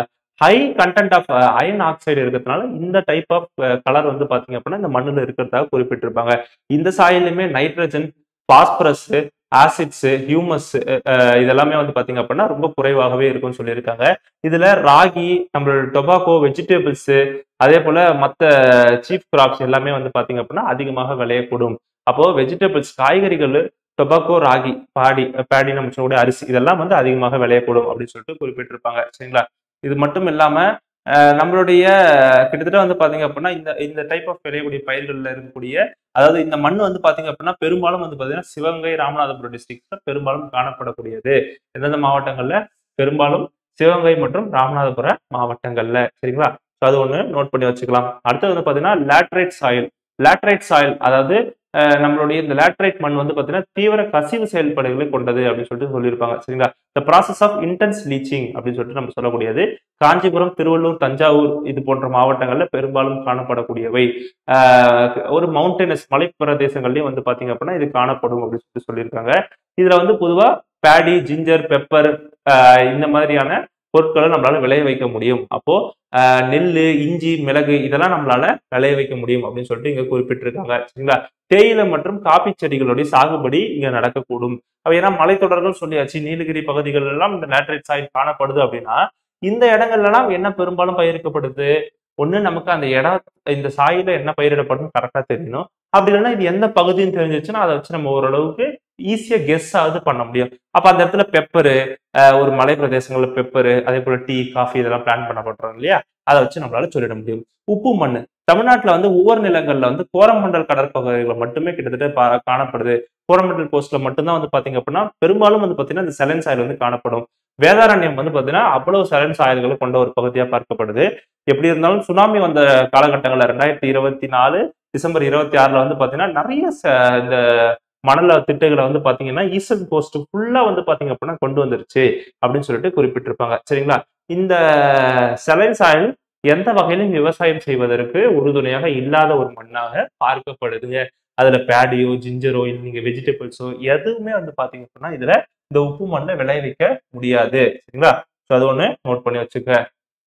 high content of iron oxide இருக்கிறதுனால இந்த டைப் ஆஃப் கலர் வந்து பாத்தீங்க அப்படின்னா இந்த மண்ணுல இருக்கிறதாக குறிப்பிட்டிருப்பாங்க இந்த சாயிலுமே நைட்ரஜன் பாஸ்பரஸ் ஆசிட்ஸ் ஹியூமஸ் இதெல்லாமே வந்து பாத்தீங்க அப்படின்னா ரொம்ப குறைவாகவே இருக்கும்னு சொல்லியிருக்காங்க இதுல ராகி நம்மளோட டொபாக்கோ வெஜிடபிள்ஸ் அதே போல மற்ற சீப் கிராப்ஸ் எல்லாமே வந்து பாத்தீங்க அப்படின்னா அதிகமாக விளையக்கூடும் அப்போ வெஜிடபிள்ஸ் காய்கறிகள் டொபாக்கோ ராகி பாடி பேடி நம்ம சொல்லக்கூடிய அரிசி இதெல்லாம் வந்து அதிகமாக விளையக்கூடும் அப்படின்னு சொல்லிட்டு குறிப்பிட்டிருப்பாங்க சரிங்களா இது மட்டும் இல்லாம அஹ், நம்மளுடைய கிட்டத்தட்ட வந்து பாத்தீங்க அப்படின்னா இந்த இந்த டைப் ஆஃப் விளையக்கூடிய பயிர்கள்ல இருக்கக்கூடிய அதாவது இந்த மண் வந்து பாத்தீங்க அப்படின்னா பெரும்பாலும் வந்து பாத்தீங்கன்னா சிவகங்கை ராமநாதபுரம் டிஸ்ட்ரிக்ட்ல பெரும்பாலும் காணப்படக்கூடியது எந்தெந்த மாவட்டங்கள்ல பெரும்பாலும் சிவகங்கை மற்றும் ராமநாதபுரம் மாவட்டங்கள்ல சரிங்களா ஸோ அது ஒன்று நோட் பண்ணி வச்சுக்கலாம் அடுத்தது வந்து பார்த்தீங்கன்னா லேட்ரைட் சாயில் லேட்ரைட் சாயில் அதாவது அஹ், நம்மளுடைய இந்த லேட்ரைட் மண் வந்து பார்த்தீங்கன்னா தீவிர கசிவு செயல்பாடுகளை கொண்டது அப்படின்னு சொல்லிட்டு சொல்லியிருப்பாங்க சரிங்களா the process of intense leaching அப்படின்னு சொல்லிட்டு நம்ம சொல்லக்கூடியது காஞ்சிபுரம் திருவள்ளூர் தஞ்சாவூர் இது போன்ற மாவட்டங்கள்ல பெரும்பாலும் காணப்படக்கூடியவை ஆஹ், ஒரு மவுண்டனஸ் மலை பிரதேசங்கள்லயும் வந்து பாத்தீங்க அப்படின்னா இது காணப்படும் அப்படின்னு சொல்லிட்டு சொல்லியிருக்காங்க இதுல வந்து பொதுவா பேடி ஜிஞ்சர் பெப்பர் இந்த மாதிரியான பொருட்களை நம்மளால விளைய வைக்க முடியும் அப்போ ஆஹ், நெல்லு இஞ்சி மிளகு இதெல்லாம் நம்மளால விளைய வைக்க முடியும் அப்படின்னு சொல்லிட்டு இங்க குறிப்பிட்டிருக்காங்க சரிங்களா தேயிலை மற்றும் காபி செடிகளுடைய சாகுபடி இங்க நடக்கக்கூடும் அப்ப ஏன்னா மலைத்தொடர்கள் சொல்லியாச்சு நீலகிரி பகுதிகள் எல்லாம் இந்த லேட்ரைட் சாயில் காணப்படுது அப்படின்னா இந்த இடங்கள்ல எல்லாம் என்ன பெரும்பாலும் பயிரிக்கப்படுது ஒண்ணு நமக்கு அந்த இடம் இந்த சாயில என்ன பயிரிடப்படும் கரெக்டா தெரியணும் அப்படி இல்லைன்னா இது எந்த பகுதின்னு தெரிஞ்சிச்சுன்னா அதை வச்சு நம்ம ஓரளவுக்கு ஈஸியா கெஸ் ஆகுது பண்ண முடியும் அப்ப அந்த இடத்துல பெப்பரு ஒரு மலை பிரதேசங்கள்ல பெப்பரு அதே போல டீ காஃபி இதெல்லாம் பிளான் பண்ணப்படுறோம் இல்லையா அதை வச்சு நம்மளால சொல்லிட முடியும் உப்பு மண் தமிழ்நாட்டுல வந்து ஒவ்வொரு நிலங்கள்ல வந்து கோரமண்டல் கடற்பகுதிகளை மட்டுமே கிட்டத்தட்ட பா- காணப்படுது கோரமண்டல் கோஸ்ட்ல மட்டும்தான் வந்து பாத்தீங்க அப்படின்னா பெரும்பாலும் வந்து பாத்தீங்கன்னா இந்த செலன் சாயில் வந்து காணப்படும் வேதாரண்யம் வந்து பாத்தீங்கன்னா அவ்வளவு செலன் சாயல்களை கொண்ட ஒரு பகுதியா பார்க்கப்படுது எப்படி இருந்தாலும் சுனாமி வந்த காலகட்டங்கள்ல ரெண்டாயிரத்தி இருபத்தி நாலு டிசம்பர் இருபத்தி ஆறுல வந்து பாத்தீங்கன்னா நிறைய ச- இந்த மணல திட்டுகளை வந்து பாத்தீங்கன்னா ஈஸ்டர்ன் கோஸ்ட் ஃபுல்லா வந்து பாத்தீங்க அப்படின்னா கொண்டு வந்துருச்சு அப்படின்னு சொல்லிட்டு குறிப்பிட்டிருப்பாங்க சரிங்களா இந்த செலைன் சாயில் எந்த வகையிலும் விவசாயம் செய்வதற்கு உறுதுணையாக இல்லாத ஒரு மண்ணாக பார்க்கப்படுதுங்க அதுல பேடியோ ஜிஞ்சரோ இல்லை நீங்க வெஜிடபிள்ஸோ எதுவுமே வந்து பாத்தீங்க அப்படின்னா இதுல இந்த உப்பு மண்ணை விளைவிக்க முடியாது சரிங்களா ஸோ அது ஒண்ணு நோட் பண்ணி வச்சுக்க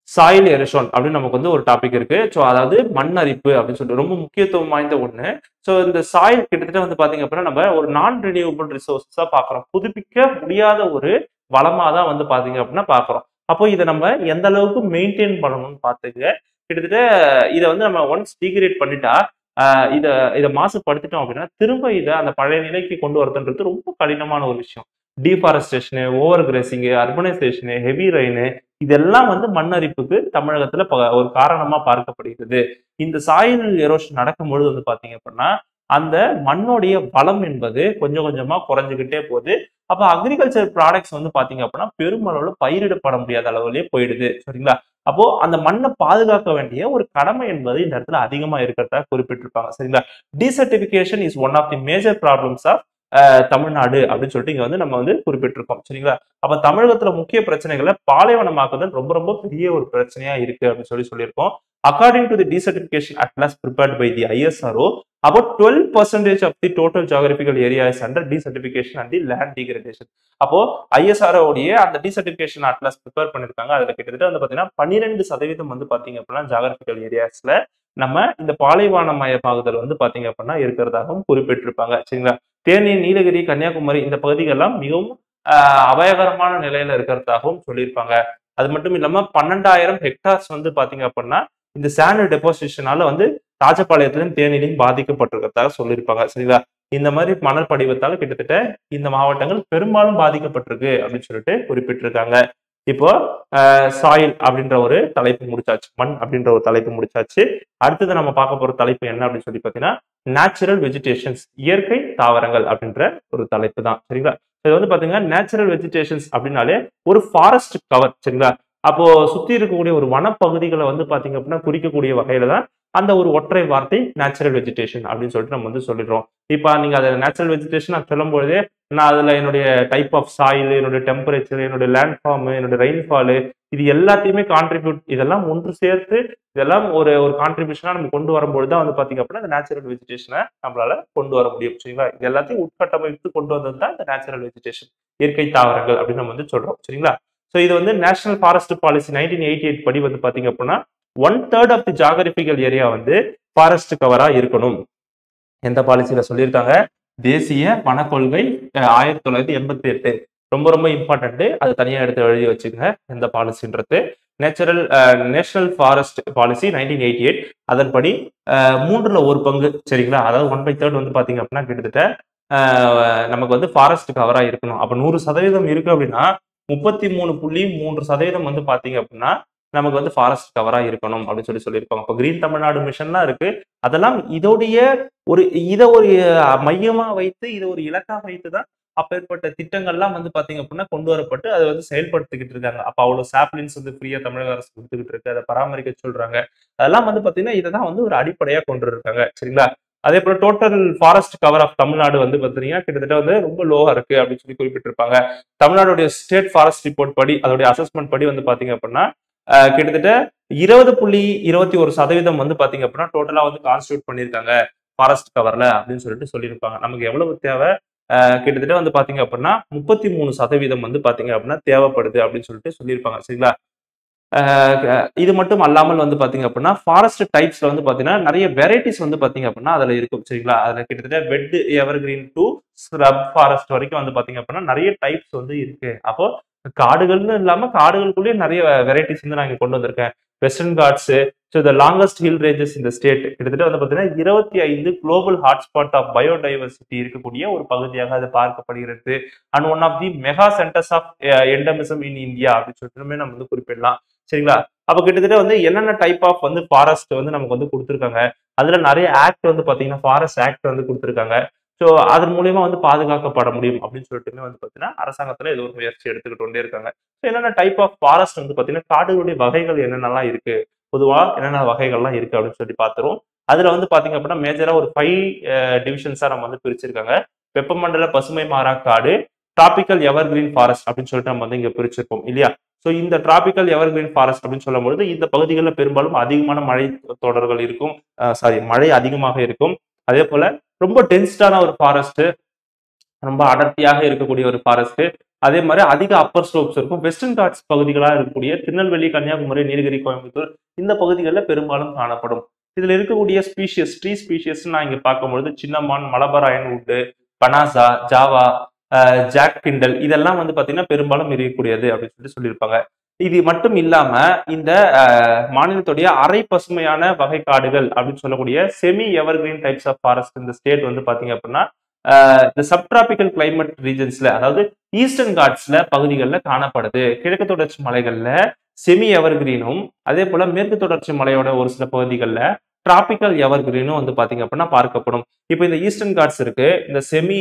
சாயில் எரோஷன் அப்படின்னு நமக்கு வந்து ஒரு டாபிக் இருக்கு ஸோ அதாவது மண் அரிப்பு அப்படின்னு சொல்லிட்டு ரொம்ப முக்கியத்துவம் வாய்ந்த ஒண்ணு ஸோ இந்த சாயில் கிட்டத்தட்ட வந்து பாத்தீங்க அப்படின்னா நம்ம ஒரு நான் ரினியூவபிள் ரிசோர்ஸா பாக்குறோம் புதுப்பிக்க முடியாத ஒரு வளமா தான் வந்து பாத்தீங்க அப்படின்னா பாக்குறோம் அப்போ இதை நம்ம எந்த அளவுக்கு மெயின்டைன் பண்ணணும்னு பாத்துங்க கிட்டத்தட்ட இதை வந்து நம்ம ஒன்ஸ் டிகிரேட் பண்ணிட்டா ஆஹ் இதை இதை மாசுபடுத்திட்டோம் அப்படின்னா திரும்ப இதை அந்த பழைய நிலைக்கு கொண்டு வரதுன்றது ரொம்ப கடினமான ஒரு விஷயம் deforestation over grazing urbanisation heavy rain இதெல்லாம் வந்து மண்ணரிப்புக்கு தமிழகத்துல ப- ஒரு காரணமா பார்க்கப்படுகிறது இந்த சாயில் எரோஷன் நடக்கும்பொழுது வந்து பாத்தீங்க அப்படின்னா அந்த மண்ணோடைய பலம் என்பது கொஞ்சம் கொஞ்சமா குறைஞ்சுக்கிட்டே போகுது அப்ப அக்ரிகல்ச்சர் ப்ராடக்ட்ஸ் வந்து பாத்தீங்க அப்படின்னா பெருமளவுல பயிரிடப்பட முடியாத அளவுலயே போயிடுது சரிங்களா அப்போ அந்த மண்ணை பாதுகாக்க வேண்டிய ஒரு கடமை என்பது இந்த இடத்துல அதிகமா இருக்கிறதா குறிப்பிட்டிருப்பாங்க சரிங்களா desertification is one of the major problems of Tamil Nadu அப்படின்னு சொல்லிட்டு இங்க வந்து நம்ம வந்து குறிப்பிட்டிருக்கோம் சரிங்களா அப்ப தமிழகத்துல முக்கிய பிரச்சனைகளை பாலைவனமாக்குதல் ரொம்ப ரொம்ப பெரிய ஒரு பிரச்சனையா இருக்கு அப்படின்னு சொல்லி சொல்லியிருக்கோம் according to the desertification atlas prepared by the ISRO about 12 percentage of the total geographical area is under desertification and the land degradation அப்போ ஐஎஸ்ஆர்ஓ உடைய அந்த desertification atlas ப்ரிப்பேர் பண்ணிருக்காங்க அதுல கிட்டத்தட்ட வந்து பாத்தீங்கன்னா பன்னிரெண்டு சதவீதம் வந்து பாத்தீங்க அப்படின்னா ஜாகிரபிக்கல் ஏரியாஸ்ல நம்ம இந்த பாலைவனமயமாகுதல் வந்து பாத்தீங்க அப்படின்னா இருக்கிறதாகவும் குறிப்பிட்டிருப்பாங்க சரிங்களா தேனி நீலகிரி கன்னியாகுமரி இந்த பகுதிகள்லாம் மிகவும் ஆஹ், அபாயகரமான நிலையில இருக்கிறதாகவும் சொல்லியிருப்பாங்க அது மட்டும் இல்லாம பன்னெண்டாயிரம் ஹெக்டார்ஸ் வந்து பாத்தீங்க அப்படின்னா இந்த சாண்ட் டெபாசிஷனால வந்து ராஜபாளையத்திலும் தேனிலையும் பாதிக்கப்பட்டிருக்கிறதாக சொல்லியிருப்பாங்க சரிங்களா இந்த மாதிரி மணல் படிவத்தால் கிட்டத்தட்ட இந்த மாவட்டங்கள் பெரும்பாலும் பாதிக்கப்பட்டிருக்கு அப்படின்னு சொல்லிட்டு குறிப்பிட்டிருக்காங்க இப்போ சாயில் அப்படின்ற ஒரு தலைப்பு முடிச்சாச்சு மண் அப்படின்ற ஒரு தலைப்பு முடிச்சாச்சு அடுத்தது நம்ம பார்க்க போற தலைப்பு என்ன அப்படின்னு சொல்லி பார்த்தீங்கன்னா நேச்சுரல் வெஜிடேஷன்ஸ் இயற்கை தாவரங்கள் அப்படின்ற ஒரு தலைப்பு தான் சரிங்களா இது வந்து பாத்தீங்கன்னா நேச்சுரல் வெஜிடேஷன்ஸ் அப்படின்னாலே ஒரு ஃபாரஸ்ட் கவர் சரிங்களா அப்போ சுத்தி இருக்கக்கூடிய ஒரு வனப்பகுதிகளை வந்து பாத்தீங்க அப்படின்னா குறிக்கக்கூடிய வகையில தான் அந்த ஒரு ஒற்றை வார்த்தை நேச்சுரல் வெஜிடேஷன் அப்படின்னு சொல்லிட்டு நம்ம வந்து சொல்லிடுறோம் இப்போ நீங்க அதை நேச்சுரல் வெஜிடேஷன் நான் சொல்லும் பொழுதே நான் அதுல என்னுடைய டைப் ஆஃப் சாயில் என்னுடைய டெம்பரேச்சர் என்னுடைய லேண்ட் ஃபார்ம் என்னுடைய ரெயின்ஃபால் இது எல்லாத்தையுமே கான்ட்ரிபியூட் இதெல்லாம் ஒன்று சேர்த்து இதெல்லாம் ஒரு ஒரு கான்ட்ரிபியூஷனா நம்ம கொண்டு வரும்பொழுது தான் வந்து பாத்தீங்க அப்படின்னா இந்த நேச்சுரல் வெஜிடேஷனை நம்மளால கொண்டு வர முடியும் சரிங்களா இது எல்லாத்தையும் உட்கட்டமைத்து கொண்டு வந்தது தான் இந்த நேச்சுரல் வெஜிடேஷன் இயற்கை தாவரங்கள் அப்படின்னு நம்ம வந்து சொல்றோம் சரிங்களா ஸோ இது வந்து national forest policy nineteen eighty eight படி வந்து பாத்தீங்க அப்படின்னா one third of the geographical area வந்து ஃபாரஸ்ட் கவரா இருக்கணும் எந்த பாலிசியில சொல்லியிருக்காங்க தேசிய வனக்கொள்கை அஹ், ஆயிரத்தி தொள்ளாயிரத்தி எண்பத்தி எட்டு ரொம்ப ரொம்ப இம்பார்ட்டன்ட் அது தனியா எடுத்து எழுதி வச்சுக்கோங்க எந்த பாலிசின்றது natural national forest policy nineteen eighty eight அதன்படி அஹ், மூன்றுல ஒரு பங்கு சரிங்களா அதாவது ஒன் பை தேர்ட் வந்து பாத்தீங்க அப்படின்னா கிட்டத்தட்ட அஹ், நமக்கு வந்து ஃபாரஸ்ட் கவரா இருக்கணும் அப்ப நூறு சதவீதம் இருக்கு அப்படின்னா முப்பத்தி மூணு புள்ளி மூன்று சதவீதம் வந்து பாத்தீங்க அப்படின்னா நமக்கு வந்து ஃபாரஸ்ட் கவரா இருக்கணும் அப்படின்னு சொல்லி சொல்லியிருப்பாங்க இப்போ கிரீன் தமிழ்நாடு மிஷன்லாம் இருக்கு அதெல்லாம் இதோடைய ஒரு இதை ஒரு அஹ், மையமா வைத்து இதை ஒரு இலக்கா வைத்து தான் அப்பேற்பட்ட திட்டங்கள்லாம் வந்து பாத்தீங்க அப்படின்னா கொண்டு வரப்பட்டு அதை வந்து செயல்படுத்திக்கிட்டு இருக்காங்க அப்ப அவ்வளவு சாப்ளின்ஸ் வந்து ஃப்ரீயா தமிழக அரசு கொடுத்துக்கிட்டு இருக்கு அதை பராமரிக்க சொல்றாங்க அதெல்லாம் வந்து பாத்தீங்கன்னா இதை தான் வந்து ஒரு அடிப்படையா கொண்டு இருக்காங்க சரிங்களா அதே போல total forest cover of Tamil Nadu வந்து பாத்தீங்கன்னா கிட்டத்தட்ட வந்து ரொம்ப லோவா இருக்கு அப்படின்னு சொல்லி குறிப்பிட்டிருப்பாங்க தமிழ்நாடுடைய ஸ்டேட் ஃபாரஸ்ட் ரிப்போர்ட் படி அதோடைய அசஸ்மெண்ட் படி வந்து பாத்தீங்க அப்படின்னா அஹ், கிட்டத்தட்ட இருபது புள்ளி இருபத்தி ஒரு சதவீதம் வந்து பாத்தீங்க அப்படின்னா டோட்டலா வந்து கான்ஸ்டியூட் பண்ணியிருக்காங்க ஃபாரஸ்ட் கவர்ல அப்படின்னு சொல்லிட்டு சொல்லியிருப்பாங்க நமக்கு எவ்வளவு தேவை அஹ், கிட்டத்தட்ட வந்து பாத்தீங்க அப்படின்னா முப்பத்தி மூணு சதவீதம் வந்து பாத்தீங்க அப்படின்னா தேவைப்படுது அப்படின்னு சொல்லிட்டு சொல்லியிருப்பாங்க சரிங்களா அஹ், க- இது மட்டும் அல்லாமல் வந்து பாத்தீங்க அப்படின்னா ஃபாரஸ்ட் டைப்ஸ்ல வந்து பாத்தீங்கன்னா நிறைய வெரைட்டிஸ் வந்து பாத்தீங்க அப்படின்னா அதுல இருக்கும் சரிங்களா அதுல கிட்டத்தட்ட wet evergreen to scrub forest வரைக்கும் வந்து பாத்தீங்க அப்படின்னா நிறைய டைப்ஸ் வந்து இருக்கு அப்போ காடுகள்னு இல்லாம காடுகளுக்குள்ளேயே நிறைய வெரைட்டிஸ் வந்து நான் இங்க கொண்டு வந்திருக்கேன் western ghats so the longest hill ranges இந்த ஸ்டேட் கிட்டத்தட்ட வந்து பார்த்தீங்கன்னா இருபத்தி ஐந்து குளோபல் ஹாட்ஸ்பாட் ஆஃப் பயோடைவர்சிட்டி இருக்கக்கூடிய ஒரு பகுதியாக அது பார்க்கப்படுகிறது and one of the mega centres of endemism in India அப்படின்னு சொல்லிட்டு நம்ம வந்து குறிப்பிடலாம் சரிங்களா அப்ப கிட்டத்தட்ட வந்து என்னென்ன டைப் ஆஃப் வந்து ஃபாரஸ்ட் வந்து நமக்கு வந்து கொடுத்துருக்காங்க அதுல நிறைய ஆக்ட் வந்து பாத்தீங்கன்னா ஃபாரஸ்ட் ஆக்ட் வந்து கொடுத்துருக்காங்க ஸோ அதன் மூலியமா வந்து பாதுகாக்கப்பட முடியும் அப்படின்னு சொல்லிட்டுமே வந்து பாத்தீங்கன்னா அரசாங்கத்துல ஏதோ ஒரு முயற்சி எடுத்துக்கிட்டு கொண்டே இருக்காங்க ஸோ என்னென்ன டைப் ஆஃப் ஃபாரஸ்ட் வந்து பாத்தீங்கன்னா காடுகளுடைய வகைகள் என்னென்னலாம் இருக்கு பொதுவா என்னென்ன வகைகள்லாம் இருக்கு அப்படின்னு சொல்லி பார்த்துருவோம் அதுல வந்து பாத்தீங்க அப்படின்னா மேஜரா ஒரு ஃபைவ் டிவிஷன்ஸா நம்ம வந்து பிரிச்சிருக்காங்க வெப்பமண்டல பசுமை மாறா காடு டிராபிக்கல் எவர் கிரீன் ஃபாரஸ்ட் அப்படின்னு சொல்லிட்டு நம்ம வந்து இங்க பிரிச்சிருப்போம் இல்லையா ஸோ இந்த டிராபிக்கல் எவர் கிரீன் ஃபாரஸ்ட் அப்படின்னு சொல்லும்பொழுது இந்த பகுதிகளில் பெரும்பாலும் அதிகமான மழை தொடர்கள் இருக்கும் சாரி மழை அதிகமாக இருக்கும் அதே போல ரொம்ப டென்ஸ்டான ஒரு ஃபாரஸ்ட் ரொம்ப அடர்த்தியாக இருக்கக்கூடிய ஒரு ஃபாரஸ்ட் அதே மாதிரி அதிக அப்பர் ஸ்லோப்ஸ் இருக்கும் வெஸ்டர்ன் காட்ஸ் பகுதிகளாக இருக்கக்கூடிய திருநெல்வேலி கன்னியாகுமரி நீலகிரி கோயம்புத்தூர் இந்த பகுதிகளில் பெரும்பாலும் காணப்படும் இதுல இருக்கக்கூடிய ஸ்பீஷியஸ் ட்ரீ ஸ்பீஷியஸ் நான் இங்க பார்க்கும்பொழுது சின்னமான் மலபார் அயன்வுட்டு பனாசா ஜாவா ஜாக் கிண்டல் இதெல்லாம் வந்து பாத்தீங்கன்னா பெரும்பாலும் இருக்கக்கூடியது அப்படின்னு சொல்லிட்டு சொல்லியிருப்பாங்க இது மட்டும் இல்லாம இந்த அஹ், மாநிலத்துடைய அரை பசுமையான வகை காடுகள் அப்படின்னு சொல்லக்கூடிய semi evergreen types of forest இந்த ஸ்டேட் வந்து பாத்தீங்க அப்படின்னா அஹ், இந்த சப்டிராபிக்கல் கிளைமேட் ரீஜன்ஸ்ல அதாவது ஈஸ்டர்ன் காட்ஸ்ல பகுதிகளில் காணப்படுது கிழக்கு தொடர்ச்சி மலைகள்ல செமி எவர்கிரீனும் அதே போல மேற்கு தொடர்ச்சி மலையோட ஒரு சில பகுதிகளில் டிராபிக்கல் எவர்கிரீனும் வந்து பாத்தீங்க அப்படின்னா பார்க்கப்படும் இப்போ இந்த ஈஸ்டர்ன் காட்ஸ் இருக்கு இந்த semi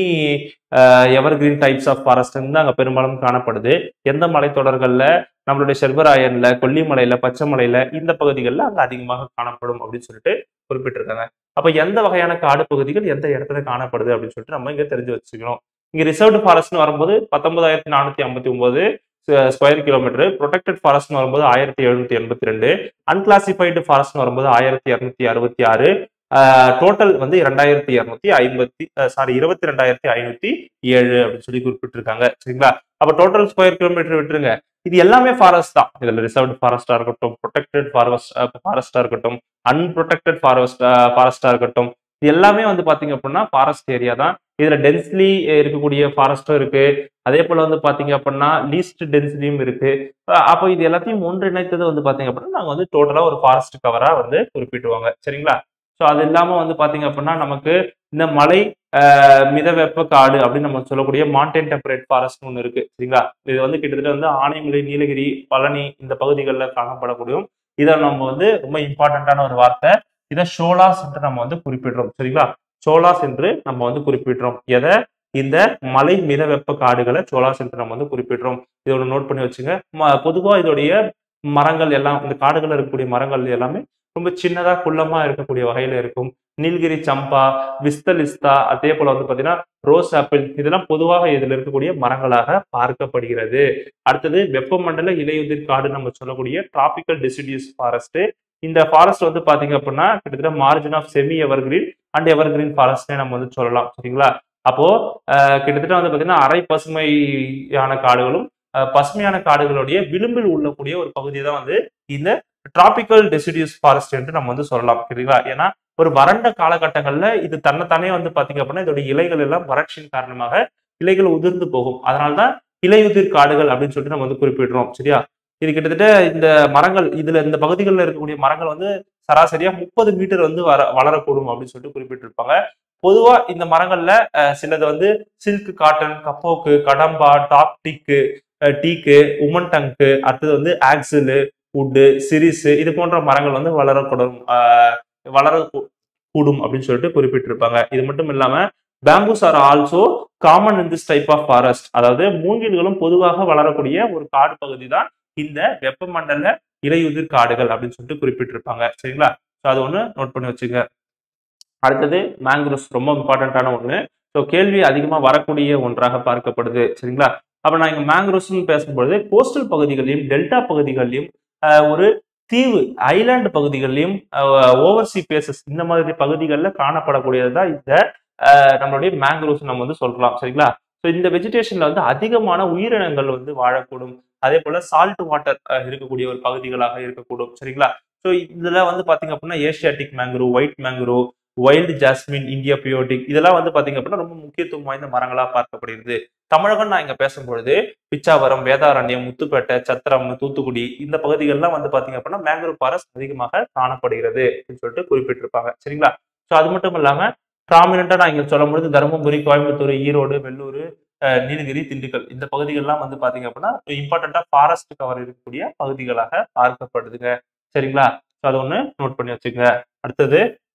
evergreen types of forest வந்து அங்க பெரும்பாலும் காணப்படுது எந்த மலைத்தொடர்கள்ல நம்மளுடைய செல்வராயன்ல கொல்லிமலையில பச்சைமலையில இந்த பகுதிகளில் அங்க அதிகமாக காணப்படும் அப்படின்னு சொல்லிட்டு குறிப்பிட்டிருக்காங்க அப்ப எந்த வகையான காடு பகுதிகள் எந்த இடத்துல காணப்படுது அப்படின்னு சொல்லிட்டு நம்ம இங்க தெரிஞ்சு வச்சுக்கணும் இங்க ரிசர்வ்டு ஃபாரஸ்ட்னு வரும்போது பத்தொன்பதாயிரத்தி நானூத்தி ஐம்பத்தி ஒன்பது ஸ்கொயர் கிலோமீட்டர் ப்ரொடெக்டட் ஃபாரஸ்ட்னு வரும்போது ஆயிரத்தி எழுநூத்தி எண்பத்தி ரெண்டு அன்கிளாசிஃபைடு ஃபாரஸ்ட்னு வரும்போது ஆயிரத்தி இரநூத்தி அறுபத்தி ஆறு டோட்டல் வந்து இரண்டாயிரத்தி இரநூத்தி ஐம்பத்தி சாரி இருபத்தி ரெண்டாயிரத்தி ஐநூத்தி ஏழு அப்படின்னு சொல்லி குறிப்பிட்டிருக்காங்க சரிங்களா அப்ப டோட்டல் ஸ்கொயர் கிலோமீட்டர் விட்டுருங்க இது எல்லாமே ஃபாரஸ்ட் தான் இதுல ரிசர்வ்டு ஃபாரஸ்டா இருக்கட்டும் ப்ரொடெக்டட் ஃபாரஸ்ட் ஃபாரஸ்டா இருக்கட்டும் அன்ப்ரொடெக்டட் ஃபாரஸ்ட் ஃபாரஸ்டா இருக்கட்டும் இது எல்லாமே வந்து பாத்தீங்க அப்படின்னா ஃபாரஸ்ட் ஏரியா தான் இதுல டென்ஸ்லி இருக்கக்கூடிய ஃபாரஸ்டும் இருக்கு அதே போல வந்து பாத்தீங்க அப்படின்னா லீஸ்ட் டென்சிட்டியும் இருக்கு அஹ் அப்போ இது எல்லாத்தையும் ஒன்றிணைத்தது வந்து பாத்தீங்க அப்படின்னா நாங்க வந்து டோட்டலா ஒரு ஃபாரஸ்ட் கவரா வந்து குறிப்பிட்டுவாங்க சரிங்களா ஸோ அது இல்லாம வந்து பாத்தீங்க அப்படின்னா நமக்கு இந்த மலை அஹ், மிதவெப்ப காடு அப்படின்னு நம்ம சொல்லக்கூடிய மாண்டேன் டெம்பரேட் ஃபாரஸ்ட் ஒன்று இருக்கு சரிங்களா இது வந்து கிட்டத்தட்ட வந்து ஆனைமலை நீலகிரி பழனி இந்த பகுதிகளில் காணப்படக்கூடிய இதை நம்ம வந்து ரொம்ப இம்பார்ட்டண்ட்டான ஒரு வார்த்தை இதை ஷோலாஸ் என்று நம்ம வந்து குறிப்பிடுறோம் சரிங்களா சோலாஸ் என்று நம்ம வந்து குறிப்பிடுறோம் எதை இந்த மலை மிதவெப்ப காடுகளை சோலாஸ் என்று நம்ம வந்து குறிப்பிடுறோம் இதை ஒன்று நோட் பண்ணி வச்சுங்க ம- பொதுவா இதோடைய மரங்கள் எல்லாம் இந்த காடுகள் இருக்கக்கூடிய மரங்கள் எல்லாமே ரொம்ப சின்னதா குள்ளமா இருக்கக்கூடிய வகையில இருக்கும் நீலகிரி சம்பா விஸ்தலிஸ்தா அதே போல வந்து பாத்தீங்கன்னா ரோஸ் ஆப்பிள் இதெல்லாம் பொதுவாக இதுல இருக்கக்கூடிய மரங்களாக பார்க்கப்படுகிறது அடுத்தது வெப்பமண்டல இலையுதிர் காடு நம்ம சொல்லக்கூடிய டிராபிக்கல் டெசிடியூஸ் ஃபாரஸ்ட் இந்த ஃபாரஸ்ட் வந்து பாத்தீங்க அப்படின்னா கிட்டத்தட்ட margin of semi evergreen and evergreen ஃபாரஸ்ட்னே நம்ம வந்து சொல்லலாம் சரிங்களா அப்போ அஹ், கிட்டத்தட்ட வந்து பாத்தீங்கன்னா அரை பசுமையான காடுகளும் அஹ், பசுமையான காடுகளுடைய விளிம்பில் உள்ளக்கூடிய ஒரு பகுதி தான் வந்து இந்த டிராபிக்கல் டெசிடியூஸ் ஃபாரஸ்ட் என்று நம்ம வந்து சொல்லலாம் சரிங்களா ஏன்னா ஒரு வறண்ட காலகட்டங்கள்ல இது தன்னைத்தானே வந்து பாத்தீங்க அப்படின்னா இதோட இலைகள் எல்லாம் வறட்சியின் காரணமாக இலைகள் உதிர்ந்து போகும் அதனாலதான் இலையுதிர் காடுகள் அப்படின்னு சொல்லிட்டு நம்ம வந்து குறிப்பிடுறோம் சரியா இது கிட்டத்தட்ட இந்த மரங்கள் இதுல இந்த பகுதிகளில் இருக்கக்கூடிய மரங்கள் வந்து சராசரியா முப்பது மீட்டர் வந்து வர வளரக்கூடும் அப்படின்னு சொல்லிட்டு குறிப்பிட்டிருப்பாங்க பொதுவா இந்த மரங்கள்ல அஹ், சிலது வந்து சில்க் காட்டன் கப்போக்கு கடம்பா டாப் டீக்கு டீக்கு உமன் டங்கு அடுத்தது வந்து ஆக்சிலு உட்டு சிரிஸ் இது போன்ற மரங்கள் வந்து வளரக்கூடும் ஆஹ், வளர கூ- கூடும் அப்படின்னு சொல்லிட்டு குறிப்பிட்டிருப்பாங்க இது மட்டும் இல்லாம bamboos are also common in this type of forest அதாவது மூங்கில்களும் பொதுவாக வளரக்கூடிய ஒரு காடு பகுதி தான் இந்த வெப்பமண்டல இலையுதிர் காடுகள் அப்படின்னு சொல்லிட்டு குறிப்பிட்டிருப்பாங்க சரிங்களா ஸோ அது ஒன்று நோட் பண்ணி வச்சுங்க அடுத்தது மேங்க்ரோவ்ஸ் ரொம்ப இம்பார்ட்டண்ட்டான ஒன்று ஸோ கேள்வி அதிகமாக வரக்கூடிய ஒன்றாக பார்க்கப்படுது சரிங்களா அப்போ நான் இங்கே மேங்க்ரோவ்ஸ்னு பேசும்பொழுது கோஸ்டல் பகுதிகளிலும் டெல்டா பகுதிகளிலும் ஆஹ், ஒரு தீவு ஐலாண்டு பகுதிகளிலும் ஓவர்சி பேசஸ் இந்த மாதிரி பகுதிகளில் காணப்படக்கூடியது தான் இந்த ஆஹ், நம்மளுடைய மேங்க்ரோவ்ஸ் நம்ம வந்து சொல்லலாம் சரிங்களா ஸோ இந்த வெஜிடேஷன்ல வந்து அதிகமான உயிரினங்கள் வந்து வாழக்கூடும் அதே போல சால்ட் வாட்டர் இருக்கக்கூடிய ஒரு பகுதிகளாக இருக்கக்கூடும் சரிங்களா ஸோ இதுல வந்து பாத்தீங்க அப்படின்னா asiatic mangrove white mangrove wild jasmine India biotic இதெல்லாம் வந்து பாத்தீங்க அப்படின்னா ரொம்ப முக்கியத்துவம் வாய்ந்த மரங்களா பார்க்கப்படுகிறது தமிழகம் நான் இங்க பேசும்பொழுது பிச்சாவரம் வேதாரண்யம் முத்துப்பேட்டை சத்திரம் தூத்துக்குடி இந்த பகுதிகள்லாம் வந்து பாத்தீங்க அப்படின்னா மேங்க்ரோ ஃபாரஸ்ட் அதிகமாக காணப்படுகிறது அப்படின்னு சொல்லிட்டு குறிப்பிட்டிருப்பாங்க சரிங்களா ஸோ அது மட்டும் இல்லாம ப்ராமினண்டா நான் இங்க சொல்லும்பொழுது தருமபுரி கோயம்புத்தூர் ஈரோடு வெள்ளூர் அஹ், நீலகிரி திண்டுக்கல் இந்த பகுதிகள்லாம் வந்து பாத்தீங்க அப்படின்னா இம்பார்ட்டண்டா ஃபாரஸ்ட் கவர் இருக்கக்கூடிய பகுதிகளாக பார்க்கப்படுதுங்க சரிங்களா ஸோ அதை ஒன்று நோட் பண்ணி வச்சுங்க அடுத்தது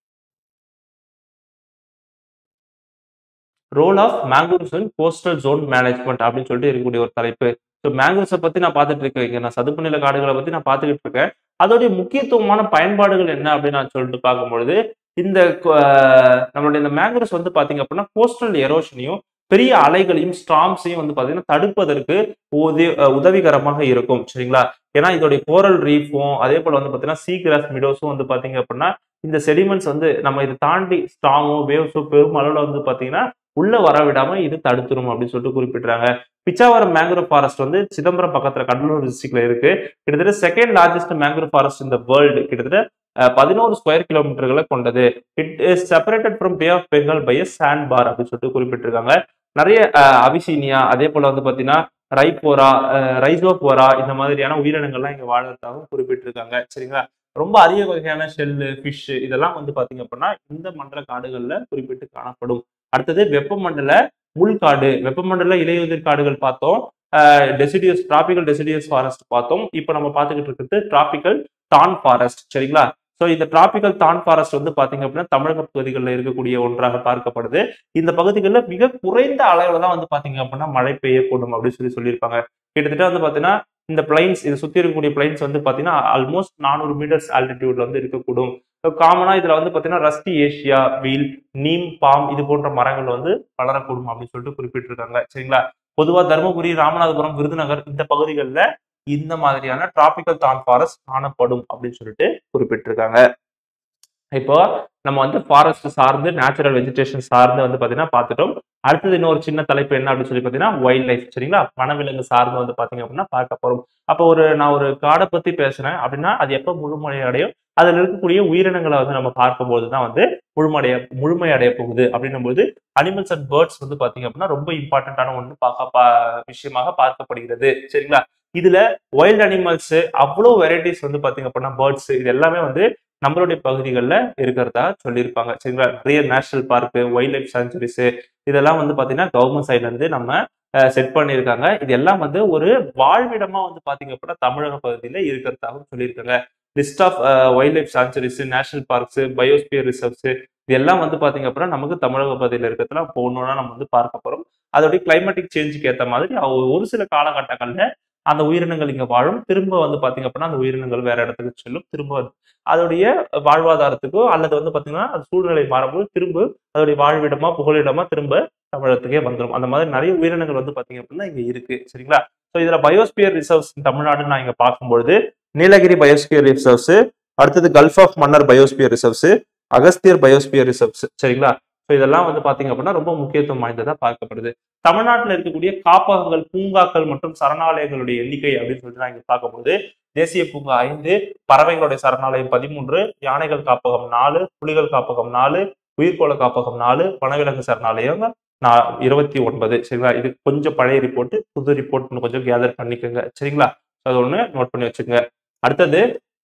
role of mangroves and coastal zone management அப்படின்னு சொல்லிட்டு இருக்கக்கூடிய ஒரு தலைப்பு ஸோ மேங்கூர்ஸை பத்தி நான் பார்த்துட்டு இருக்கேன் இங்க நான் சதுப்பு நில காடுகளை பத்தி நான் பார்த்துக்கிட்டு இருக்கேன் அதோடைய முக்கியத்துவமான பயன்பாடுகள் என்ன அப்படின்னு நான் சொல்லிட்டு பார்க்கும்பொழுது இந்த அஹ், நம்மளுடைய இந்த மேங்கூர்ஸ் வந்து பாத்தீங்க அப்படின்னா கோஸ்டல் எரோஷனையும் பெரிய அலைகளையும் ஸ்டாம்ஸையும் வந்து பாத்தீங்கன்னா தடுப்பதற்கு உதவி அஹ், உதவிகரமாக இருக்கும் சரிங்களா ஏன்னா இதோடைய கோரல் ரீஃபும் அதே போல வந்து பாத்தீங்கன்னா சீக்ராஸ் மிடோஸும் வந்து பாத்தீங்க அப்படின்னா இந்த செடிமெண்ட்ஸ் வந்து நம்ம இதை தாண்டி ஸ்டாமோ வேவ்ஸோ பெரும் அளவுல வந்து பாத்தீங்கன்னா உள்ள வர விடாம இது தடுத்துரும் அப்படின்னு சொல்லிட்டு குறிப்பிடுறாங்க பிச்சாவரம் மேங்க்ரோவ் ஃபாரஸ்ட் வந்து சிதம்பரம் பக்கத்துல கடலூர் டிஸ்ட்ரிக்ட்ல இருக்கு கிட்டத்தட்ட செகண்ட் லார்ஜஸ்ட் மேங்க்ரோவ் ஃபாரஸ்ட் இந்த வேர்ல்டு கிட்டத்தட்ட பதினோரு ஸ்கொயர் கிலோமீட்டர்களை கொண்டது it is separated from bay of Bengal by sand bar அப்படின்னு சொல்லிட்டு குறிப்பிட்டிருக்காங்க நிறைய அபிசீனியா அதே போல வந்து பாத்தீங்கன்னா ரைப்போரா ரைசோபோரா இந்த மாதிரியான உயிரினங்கள்லாம் இங்க வாழறதாகவும் குறிப்பிட்டிருக்காங்க சரிங்களா ரொம்ப அரிய வகையான ஷெல்லு ஃபிஷ் இதெல்லாம் வந்து பாத்தீங்க அப்படின்னா இந்த மண்டல காடுகள்ல குறிப்பிட்டு காணப்படும் அடுத்தது வெப்பமண்டல முள்காடு வெப்பமண்டல இலையுதிர் காடுகள் பார்த்தோம் டெசிடியஸ் டிராபிக்கல் டெசிடியஸ் ஃபாரஸ்ட் பார்த்தோம் இப்போ நம்ம பார்த்துக்கிட்டு இருக்கிறது டிராபிக்கல் டான் ஃபாரஸ்ட் சரிங்களா ஸோ இந்த டிராபிக்கல் தான் ஃபாரஸ்ட் வந்து பாத்தீங்க அப்படின்னா தமிழக பகுதிகளில் இருக்கக்கூடிய ஒன்றாக பார்க்கப்படுது இந்த பகுதிகளில் மிக குறைந்த அளவில் தான் வந்து பாத்தீங்க அப்படின்னா மழை பெய்யக்கூடும் அப்படின்னு சொல்லி சொல்லியிருப்பாங்க கிட்டத்தட்ட வந்து பாத்தீங்கன்னா இந்த பிளைன்ஸ் இதை சுத்தி இருக்கக்கூடிய பிளைன்ஸ் வந்து பாத்தீங்கன்னா ஆல்மோஸ்ட் நானூறு மீட்டர்ஸ் ஆல்டிடியூட்ல வந்து இருக்கக்கூடும் காமனா இதுல வந்து பாத்தீங்கன்னா ரஸ்டி ஏஷியா வீல் நீம் பாம் இது போன்ற மரங்கள் வந்து வளரக்கூடும் அப்படின்னு சொல்லிட்டு குறிப்பிட்டிருக்காங்க சரிங்களா பொதுவா தருமபுரி ராமநாதபுரம் விருதுநகர் இந்த பகுதிகளில் இந்த மாதிரியான டிராபிக்கல் தான் ஃபாரஸ்ட் காணப்படும் அப்படின்னு சொல்லிட்டு குறிப்பிட்டிருக்காங்க இப்போ நம்ம வந்து ஃபாரஸ்ட் சார்ந்து நேச்சுரல் வெஜிடேஷன் சார்ந்து வந்து பாத்தீங்கன்னா பார்த்துட்டோம் அடுத்தது இன்னொரு சின்ன தலைப்பு என்ன அப்படின்னு சொல்லி பார்த்தீங்கன்னா வைல்ட் லைஃப் சரிங்களா வனவிலங்கு சார்ந்து வந்து பாத்தீங்க அப்படின்னா பார்க்க போறோம் அப்போ ஒரு நான் ஒரு காடை பத்தி பேசுறேன் அப்படின்னா அது எப்போ முழுமழை அடையும் அதில் இருக்கக்கூடிய உயிரினங்களை வந்து நம்ம பார்க்கும்போது தான் வந்து முழுமடைய முழுமை அடைய போகுது அப்படின்னும் போது அனிமல்ஸ் அண்ட் பேர்ட்ஸ் வந்து பாத்தீங்க அப்படின்னா ரொம்ப இம்பார்ட்டன்டான ஒன்று பார்க்க பா விஷயமாக பார்க்கப்படுகிறது சரிங்களா இதுல வைல்ட் அனிமல்ஸ் அவ்வளோ வெரைட்டிஸ் வந்து பாத்தீங்க அப்படின்னா பேர்ட்ஸ் இது எல்லாமே வந்து நம்மளுடைய பகுதிகளில் இருக்கிறதா சொல்லியிருப்பாங்க சரிங்களா நிறைய national park wildlife sanctuaries இதெல்லாம் வந்து பாத்தீங்கன்னா கவர்மெண்ட் சைட்ல இருந்து நம்ம செட் பண்ணியிருக்காங்க இது எல்லாம் வந்து ஒரு வாழ்விடமா வந்து பாத்தீங்க அப்படின்னா தமிழக பகுதியில இருக்கிறதாகவும் சொல்லியிருக்காங்க list of wildlife sanctuaries national parks biosphere reserves இது எல்லாம் வந்து பாத்தீங்க அப்படின்னா நமக்கு தமிழக பகுதியில் இருக்கிறதுல ஒன்னொன்னா நம்ம வந்து பார்க்க போறோம் அதோடைய கிளைமேட்டிக் சேஞ்சுக்கு ஏற்ற மாதிரி ஒரு சில காலகட்டங்கள்ல அந்த உயிரினங்கள் இங்க வாழும் திரும்ப வந்து பாத்தீங்க அப்படின்னா அந்த உயிரினங்கள் வேற இடத்துக்கு செல்லும் திரும்ப அதோடைய வாழ்வாதாரத்துக்கோ அல்லது வந்து பாத்தீங்கன்னா அது சூழ்நிலை மாறும்போது திரும்ப அதோடைய வாழ்விடமா புகலிடமா திரும்ப தமிழகத்துக்கே வந்துடும் அந்த மாதிரி நிறைய உயிரினங்கள் வந்து பாத்தீங்க அப்படின்னா இங்க இருக்கு சரிங்களா ஸோ இதுல பயோஸ்பியர் ரிசர்வ்ஸ் தமிழ்நாடு நான் இங்க பார்க்கும்பொழுது நீலகிரி பயோஸ்பியர் ரிசர்வ்ஸ் அடுத்தது gulf of Mannar biosphere reserves Agasthiyar biosphere reserves சரிங்களா ஸோ இதெல்லாம் வந்து பாத்தீங்க அப்படின்னா ரொம்ப முக்கியத்துவம் வாய்ந்ததா பார்க்கப்படுது தமிழ்நாட்டில் இருக்கக்கூடிய காப்பகங்கள் பூங்காக்கள் மற்றும் சரணாலயங்களுடைய எண்ணிக்கை அப்படின்னு சொல்லிட்டு நான் இங்க பார்க்கும்போது தேசிய பூங்கா ஐந்து பறவைகளுடைய சரணாலயம் பதிமூன்று யானைகள் காப்பகம் நாலு புலிகள் காப்பகம் நாலு உயிர்கோள காப்பகம் நாலு வனவிலங்கு சரணாலயம் நான் இருபத்தி ஒன்பது சரிங்களா இது கொஞ்சம் பழைய ரிப்போர்ட் புது ரிப்போர்ட் கொஞ்சம் கேதர் பண்ணிக்கோங்க சரிங்களா அது ஒன்று நோட் பண்ணி வச்சுங்க அடுத்தது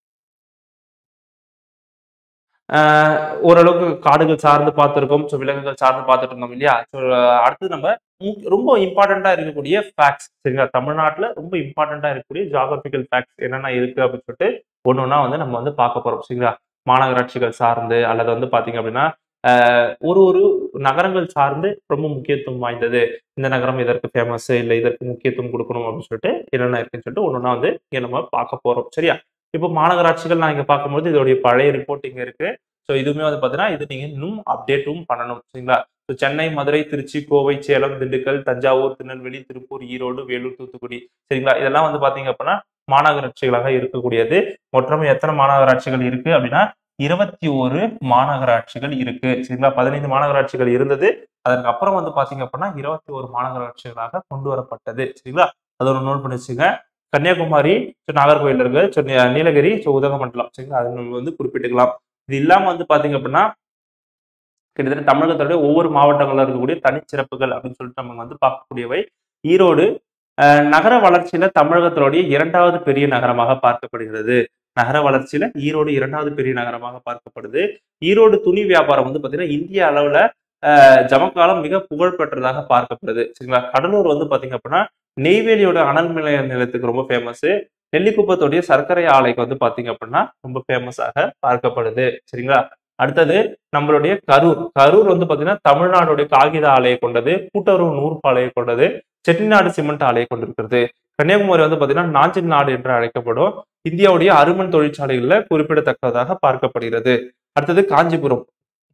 ஓரளவுக்கு காடுகள் சார்ந்து பார்த்துருக்கோம் ஸோ விலங்குகள் சார்ந்து பார்த்துட்டு இருந்தோம் இல்லையா ஸோ அடுத்து நம்ம ரொம்ப இம்பார்ட்டண்டா இருக்கக்கூடிய ஃபேக்ட்ஸ் சரிங்களா தமிழ்நாட்டில் ரொம்ப இம்பார்ட்டண்டா இருக்கக்கூடிய ஜாகிரபிக்கல் ஃபேக்ட்ஸ் என்னென்ன இருக்கு அப்படின்னு சொல்லிட்டு ஒன்று ஒன்றா வந்து நம்ம வந்து பார்க்க போறோம் சரிங்களா மாநகராட்சிகள் சார்ந்து அல்லது வந்து பார்த்தீங்க அப்படின்னா ஒரு ஒரு நகரங்கள் சார்ந்து ரொம்ப முக்கியத்துவம் வாய்ந்தது இந்த நகரம் இதற்கு ஃபேமஸ் இல்லை இதற்கு முக்கியத்துவம் கொடுக்கணும் அப்படின்னு சொல்லிட்டு என்னென்ன இருக்குன்னு சொல்லிட்டு ஒன்று ஒன்றா வந்து இங்கே நம்ம பார்க்க போறோம் சரியா இப்போ மாநகராட்சிகள் நான் இங்கே பார்க்கும்போது இதோடைய பழைய ரிப்போர்ட் இங்கே இருக்கு ஸோ இதுவுமே வந்து பார்த்தீங்கன்னா இது நீங்கள் இன்னும் அப்டேட்டும் பண்ணணும் சரிங்களா ஸோ சென்னை மதுரை திருச்சி கோவை சேலம் திண்டுக்கல் தஞ்சாவூர் திருநெல்வேலி திருப்பூர் ஈரோடு வேலூர் தூத்துக்குடி சரிங்களா இதெல்லாம் வந்து பார்த்தீங்க அப்படின்னா மாநகராட்சிகளாக இருக்கக்கூடியது மொத்தமே எத்தனை மாநகராட்சிகள் இருக்கு அப்படின்னா இருபத்தி ஒரு மாநகராட்சிகள் இருக்கு சரிங்களா பதினைந்து மாநகராட்சிகள் இருந்தது அதற்கு அப்புறம் வந்து பாத்தீங்க அப்படின்னா இருபத்தி ஒரு மாநகராட்சிகளாக கொண்டு வரப்பட்டது சரிங்களா அதை ஒரு நோட் பண்ணி வச்சுங்க கன்னியாகுமரி நாகர்கோவில் இருக்கு நீலகிரி உதகமண்டலம் சரிங்களா அது நம்ம வந்து குறிப்பிட்டுக்கலாம் இது இல்லாம வந்து பாத்தீங்க அப்படின்னா கிட்டத்தட்ட தமிழகத்தோட ஒவ்வொரு மாவட்டங்களில் இருக்கக்கூடிய தனிச்சிறப்புகள் அப்படின்னு சொல்லிட்டு நம்ம வந்து பார்க்கக்கூடியவை ஈரோடு நகர வளர்ச்சியில தமிழகத்தினுடைய இரண்டாவது பெரிய நகரமாக பார்க்கப்படுகிறது நகர வளர்ச்சியில ஈரோடு இரண்டாவது பெரிய நகரமாக பார்க்கப்படுது ஈரோடு துணி வியாபாரம் வந்து பாத்தீங்கன்னா இந்திய அளவுல ஜமக்காலம் மிக புகழ் பெற்றதாக பார்க்கப்படுது சரிங்களா கடலூர் வந்து பாத்தீங்க அப்படின்னா நெய்வேலியோட அனல் நிலைய நிலையத்துக்கு ரொம்ப ஃபேமஸ் நெல்லிக்குப்பத்துடைய சர்க்கரை ஆலைக்கு வந்து பாத்தீங்க அப்படின்னா ரொம்ப ஃபேமஸாக பார்க்கப்படுது சரிங்களா அடுத்தது நம்மளுடைய கரூர் கரூர் வந்து பாத்தீங்கன்னா தமிழ்நாடுடைய காகித ஆலையை கொண்டது கூட்டுறவு நூற்பு ஆலையை கொண்டது செட்டிநாடு சிமெண்ட் ஆலையை கொண்டிருக்கிறது கன்னியாகுமரி வந்து பாத்தீங்கன்னா நாஞ்சில் நாடு என்று அழைக்கப்படும் இந்தியாவுடைய அருமன் தொழிற்சாலைகள்ல குறிப்பிடத்தக்கதாக பார்க்கப்படுகிறது அடுத்தது காஞ்சிபுரம்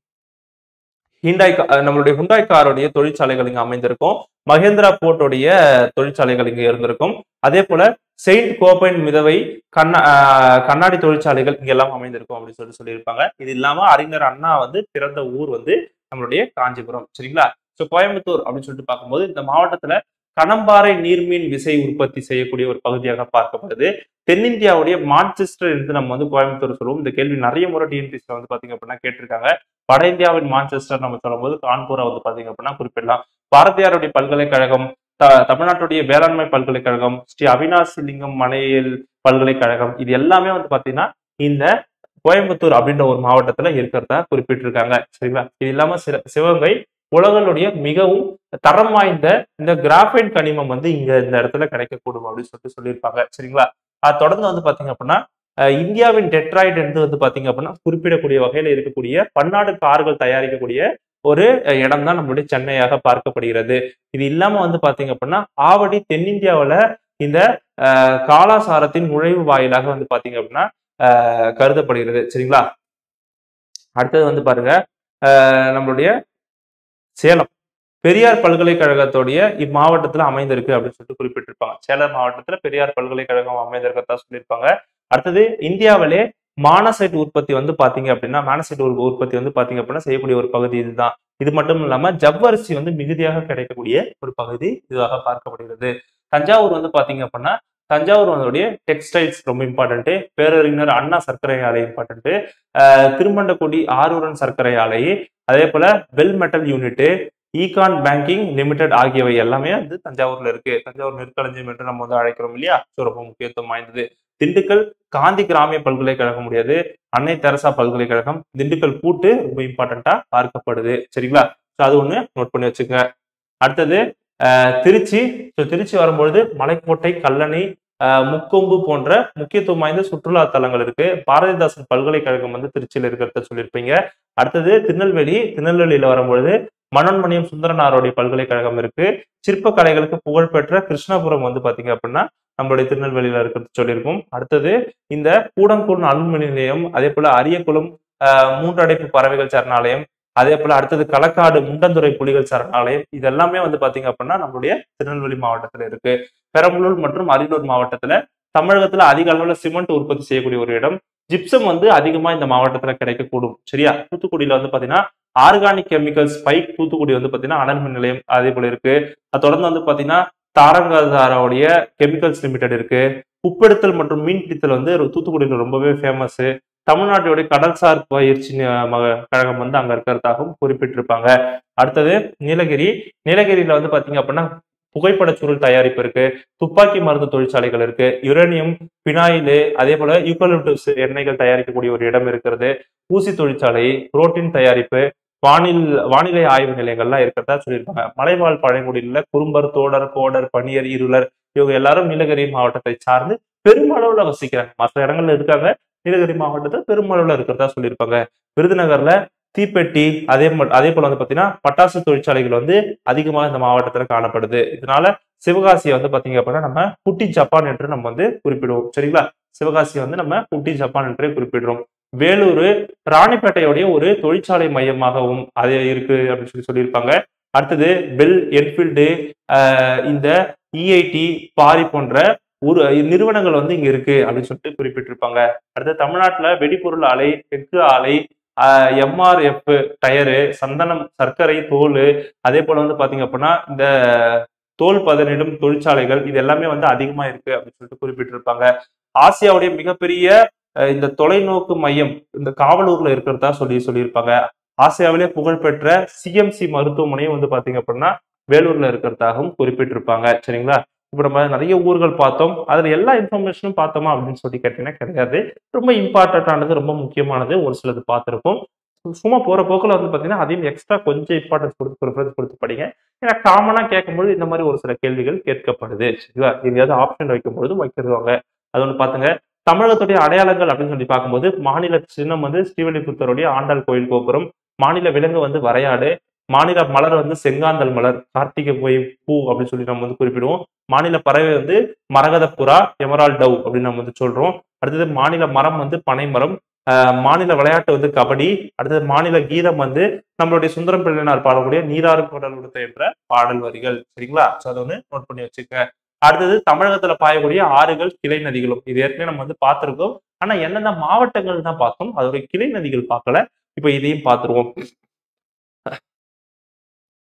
ஹிண்டாய் நம்மளுடைய ஹுண்டாய் காருடைய தொழிற்சாலைகள் இங்க அமைந்திருக்கும் மகேந்திரா போர்ட்டுடைய தொழிற்சாலைகள் இங்க இருந்திருக்கும் அதே போல செயின்ட் கோப்பைன் மிதவை கண்ணா கண்ணாடி தொழிற்சாலைகள் இங்க எல்லாம் அமைந்திருக்கும் அப்படின்னு சொல்லி சொல்லியிருப்பாங்க இது இல்லாம அறிஞர் அண்ணா வந்து பிறந்த ஊர் வந்து நம்மளுடைய காஞ்சிபுரம் சரிங்களா ஸோ கோயம்புத்தூர் அப்படின்னு சொல்லிட்டு பார்க்கும்போது இந்த மாவட்டத்துல கணம்பாறை நீர்மீன் விசை உற்பத்தி செய்யக்கூடிய ஒரு பகுதியாக பார்க்கப்படுது தென்னிந்தியாவுடைய மான்செஸ்டர் என்று நம்ம வந்து கோயம்புத்தூர் சொல்லுவோம் இந்த கேள்வி நிறைய முறை டிஎன்பிசியில் வந்து பாத்தீங்க அப்படின்னா கேட்டிருக்காங்க வட இந்தியாவின் மான்செஸ்டர் நம்ம சொல்லும்போது கான்பூரை வந்து பாத்தீங்க அப்படின்னா குறிப்பிடலாம் பாரதியாருடைய பல்கலைக்கழகம் த- தமிழ்நாட்டுடைய வேளாண்மை பல்கலைக்கழகம் ஸ்ரீ அவினாசி லிங்கம் மனையில் பல்கலைக்கழகம் இது எல்லாமே வந்து பாத்தீங்கன்னா இந்த கோயம்புத்தூர் அப்படின்ற ஒரு மாவட்டத்துல இருக்கிறதா குறிப்பிட்டிருக்காங்க சரிங்களா இது இல்லாம சிற- சிவகங்கை உலகளுடைய மிகவும் தரம் வாய்ந்த இந்த கிராஃபைட் கனிமம் வந்து இங்க இந்த இடத்துல கிடைக்கக்கூடும் அப்படின்னு சொல்லிட்டு சொல்லியிருப்பாங்க சரிங்களா அது தொடர்ந்து வந்து பாத்தீங்க அப்படின்னா அஹ், இந்தியாவின் டெட்ராய்டு என்று வந்து பாத்தீங்க அப்படின்னா குறிப்பிடக்கூடிய வகையில இருக்கக்கூடிய பன்னாடு கார்கள் தயாரிக்கக்கூடிய ஒரு இடம் தான் நம்மளுடைய சென்னையாக பார்க்கப்படுகிறது இது இல்லாம வந்து பாத்தீங்க அப்படின்னா ஆவடி தென்னிந்தியாவுல இந்த அஹ், காலாசாரத்தின் நுழைவு வாயிலாக வந்து பாத்தீங்க அப்படின்னா அஹ், கருதப்படுகிறது சரிங்களா அடுத்தது வந்து பாருங்க அஹ், நம்மளுடைய சேலம் பெரியார் பல்கலைக்கழகத்துடைய இம்மாவட்டத்துல அமைந்திருக்கு அப்படின்னு சொல்லிட்டு குறிப்பிட்டிருப்பாங்க சேலம் மாவட்டத்துல பெரியார் பல்கலைக்கழகம் அமைந்திருக்கிறதா சொல்லியிருப்பாங்க அடுத்தது இந்தியாவிலே மானசைட் உற்பத்தி வந்து பாத்தீங்க அப்படின்னா மானசைட் உற்ப- உற்பத்தி வந்து பாத்தீங்க அப்படின்னா செய்யக்கூடிய ஒரு பகுதி இதுதான் இது மட்டும் இல்லாம ஜவ்வரிசி வந்து மிகுதியாக கிடைக்கக்கூடிய ஒரு பகுதி இதுவாக பார்க்கப்படுகிறது தஞ்சாவூர் வந்து பாத்தீங்க அப்படின்னா தஞ்சாவூர் அதனுடைய டெக்ஸ்டைல்ஸ் ரொம்ப இம்பார்ட்டன்ட் பேரறிஞர் அண்ணா சர்க்கரை ஆலை இம்பார்ட்டன்ட் திருமண்டக்குடி ஆரூரன் சர்க்கரை ஆலை அதே போல வெல் மெட்டல் யூனிட் ஈகான் பேங்கிங் லிமிடெட் ஆகியவை எல்லாமே வந்து தஞ்சாவூர்ல இருக்கு தஞ்சாவூர் நெற்களஞ்சியம் என்று நம்ம வந்து அழைக்கிறோம் இல்லையா ஸோ ரொம்ப முக்கியத்துவம் வாய்ந்தது திண்டுக்கல் காந்தி கிராமிய பல்கலைக்கழகம் முடியாது அன்னை தெரசா பல்கலைக்கழகம் திண்டுக்கல் பூட்டு ரொம்ப இம்பார்ட்டண்டா பார்க்கப்படுது சரிங்களா ஸோ அது ஒண்ணு நோட் பண்ணி வச்சுக்கோங்க அடுத்தது அஹ், திருச்சி ஸோ திருச்சி வரும்பொழுது மலைக்கோட்டை கல்லணை அஹ், முக்கொம்பு போன்ற முக்கியத்துவம் வாய்ந்த சுற்றுலா தலங்கள் இருக்கு பாரதிதாசன் பல்கலைக்கழகம் வந்து திருச்சியில் இருக்கிறத சொல்லியிருப்பீங்க அடுத்தது திருநெல்வேலி திருநெல்வேலியில வரும்பொழுது மனோன்மணியம் சுந்தரனாருடைய பல்கலைக்கழகம் இருக்கு சிற்பக்கலைகளுக்கு புகழ்பெற்ற கிருஷ்ணபுரம் வந்து பாத்தீங்க அப்படின்னா நம்மளுடைய திருநெல்வேலியில இருக்கிறது சொல்லியிருக்கோம் அடுத்தது இந்த கூடங்கூர் அணுமின் நிலையம் அதே போல அரியகுளம் ஆஹ், மூன்றடைப்பு பறவைகள் சரணாலயம் அதே போல அடுத்தது களக்காடு முண்டந்துறை புலிகள் சரணாலயம் இது எல்லாமே வந்து பாத்தீங்க அப்படின்னா நம்மளுடைய திருநெல்வேலி மாவட்டத்துல இருக்கு பெரம்பலூர் மற்றும் அரியலூர் மாவட்டத்துல தமிழகத்துல அதிக அளவுல சிமெண்ட் உற்பத்தி செய்யக்கூடிய ஒரு இடம் ஜிப்சம் வந்து அதிகமா இந்த மாவட்டத்துல கிடைக்கக்கூடும் சரியா தூத்துக்குடியில வந்து பாத்தீங்கன்னா ஆர்கானிக் கெமிக்கல்ஸ் ஸ்பைக் தூத்துக்குடி வந்து பாத்தீங்கன்னா அனல் மின் நிலையம் அதே போல இருக்கு அது தொடர்ந்து வந்து பாத்தீங்கன்னா தாரங்காதாரோடைய கெமிக்கல்ஸ் லிமிடெட் இருக்கு உப்பெடுத்தல் மற்றும் மீன் பிடித்தல் வந்து தூத்துக்குடியில ரொம்பவே ஃபேமஸ் தமிழ்நாட்டுடைய கடல்சார் பயிற்சி நி- மக- கழகம் வந்து அங்க இருக்கிறதாகவும் குறிப்பிட்டிருப்பாங்க அடுத்தது நீலகிரி நீலகிரியில வந்து பாத்தீங்க அப்படின்னா புகைப்படச் சுருள் தயாரிப்பு இருக்கு துப்பாக்கி மருந்து தொழிற்சாலைகள் இருக்கு யுரேனியம் பினாயிலு அதே போல யூக்கலிப்டஸ் எண்ணெய்கள் தயாரிக்கக்கூடிய ஒரு இடம் இருக்கிறது ஊசி தொழிற்சாலை புரோட்டீன் தயாரிப்பு வானில் வானிலை ஆய்வு நிலையங்கள்லாம் இருக்கிறதா சொல்லியிருப்பாங்க மலைவாழ் பழங்குடியில குறும்பர் தோடர் கோடர் பனியர் இருளர் இவங்க எல்லாரும் நீலகிரி மாவட்டத்தை சார்ந்து பெருமளவுல வசிக்கிறாங்க மற்ற இடங்கள்ல இருக்காங்க நீலகிரி மாவட்டத்தில் பெருமளவுல இருக்கிறதா சொல்லியிருப்பாங்க விருதுநகர்ல தீப்பெட்டி அதே ம- அதே போல வந்து பாத்தீங்கன்னா பட்டாசு தொழிற்சாலைகள் வந்து அதிகமாக இந்த மாவட்டத்துல காணப்படுது இதனால சிவகாசியை வந்து பாத்தீங்க அப்படின்னா நம்ம குட்டி ஜப்பான் என்று நம்ம வந்து குறிப்பிடுவோம் சரிங்களா சிவகாசியை வந்து நம்ம குட்டி ஜப்பான் என்றே குறிப்பிடுறோம் வேலூர் ராணிப்பேட்டையுடைய ஒரு தொழிற்சாலை மையமாகவும் அது இருக்கு அப்படின்னு சொல்லி சொல்லியிருப்பாங்க அடுத்தது பெல் என்ஃபீல்டு இந்த இஐடி பாரி போன்ற ஒரு நிறுவனங்கள் வந்து இங்க இருக்கு அப்படின்னு சொல்லிட்டு குறிப்பிட்டிருப்பாங்க அடுத்து தமிழ்நாட்டுல வெடிபொருள் ஆலை எஃகு ஆலை எம்ஆர்எஃப் டயரு சந்தனம் சர்க்கரை தோல் அதே போல வந்து பாத்தீங்க அப்படின்னா இந்த தோல் பதனிடும் தொழிற்சாலைகள் இது எல்லாமே வந்து அதிகமா இருக்கு அப்படின்னு சொல்லிட்டு குறிப்பிட்டிருப்பாங்க ஆசியாவுடைய மிகப்பெரிய அஹ், இந்த தொலைநோக்கு மையம் இந்த காவலூர்ல இருக்கிறதா சொல்லி சொல்லியிருப்பாங்க ஆசியாவிலே புகழ்பெற்ற சிஎம்சி மருத்துவமனையும் வந்து பாத்தீங்க அப்படின்னா வேலூர்ல இருக்கிறதாகவும் குறிப்பிட்டிருப்பாங்க சரிங்களா இப்போ நம்ம நிறைய ஊர்கள் பார்த்தோம் அதுல எல்லா இன்ஃபர்மேஷனும் பார்த்தோமா அப்படின்னு சொல்லி கேட்டீங்கன்னா கிடையாது ரொம்ப இம்பார்ட்டன்டானது ரொம்ப முக்கியமானது ஒரு சிலது பார்த்துருப்போம் சும்மா போற போக்குல வந்து பாத்தீங்கன்னா அதையும் எக்ஸ்ட்ரா கொஞ்சம் இம்பார்ட்டன்ஸ் கொடுத்து ப்ரிஃபரன்ஸ் கொடுத்து படிங்க ஏன்னா காமனா கேட்கும்போது இந்த மாதிரி ஒரு சில கேள்விகள் கேட்கப்படுது சரிங்களா எங்கேயாவது ஆப்ஷன் வைக்கும்பொழுது வைக்கிறவங்க அது ஒன்று பாத்துங்க தமிழகத்துடைய அடையாளங்கள் அப்படின்னு சொல்லி பார்க்கும்போது மாநில சின்னம் வந்து ஸ்ரீவில்லிபுத்தருடைய ஆண்டாள் கோயில் கோபுரம் மாநில விலங்கு வந்து வரையாடு மாநில மலர் வந்து செங்காந்தல் மலர் கார்த்திகை போய் பூ அப்படின்னு சொல்லி நம்ம வந்து குறிப்பிடுவோம் மாநில பறவை வந்து மரகத புறா எமரால் டவ் அப்படின்னு நம்ம வந்து சொல்றோம் அடுத்தது மாநில மரம் வந்து பனை மரம் ஆஹ் மாநில விளையாட்டு வந்து கபடி அடுத்தது மாநில கீதம் வந்து நம்மளுடைய சுந்தரம் பிள்ளைனார் பாடக்கூடிய நீராறு குடல் உடுத்த என்ற பாடல் வரிகள் சரிங்களா ஸோ அதை வந்து நோட் பண்ணி வச்சுக்க அடுத்தது தமிழகத்துல பாயக்கூடிய ஆறுகள் கிளை நதிகளும் இது ஏற்கனவே நம்ம வந்து பார்த்திருக்கோம் ஆனா எந்தெந்த மாவட்டங்கள் தான் பார்த்தோம் அதோட கிளை நதிகள் பார்க்கல இப்ப இதையும் பார்த்துருவோம்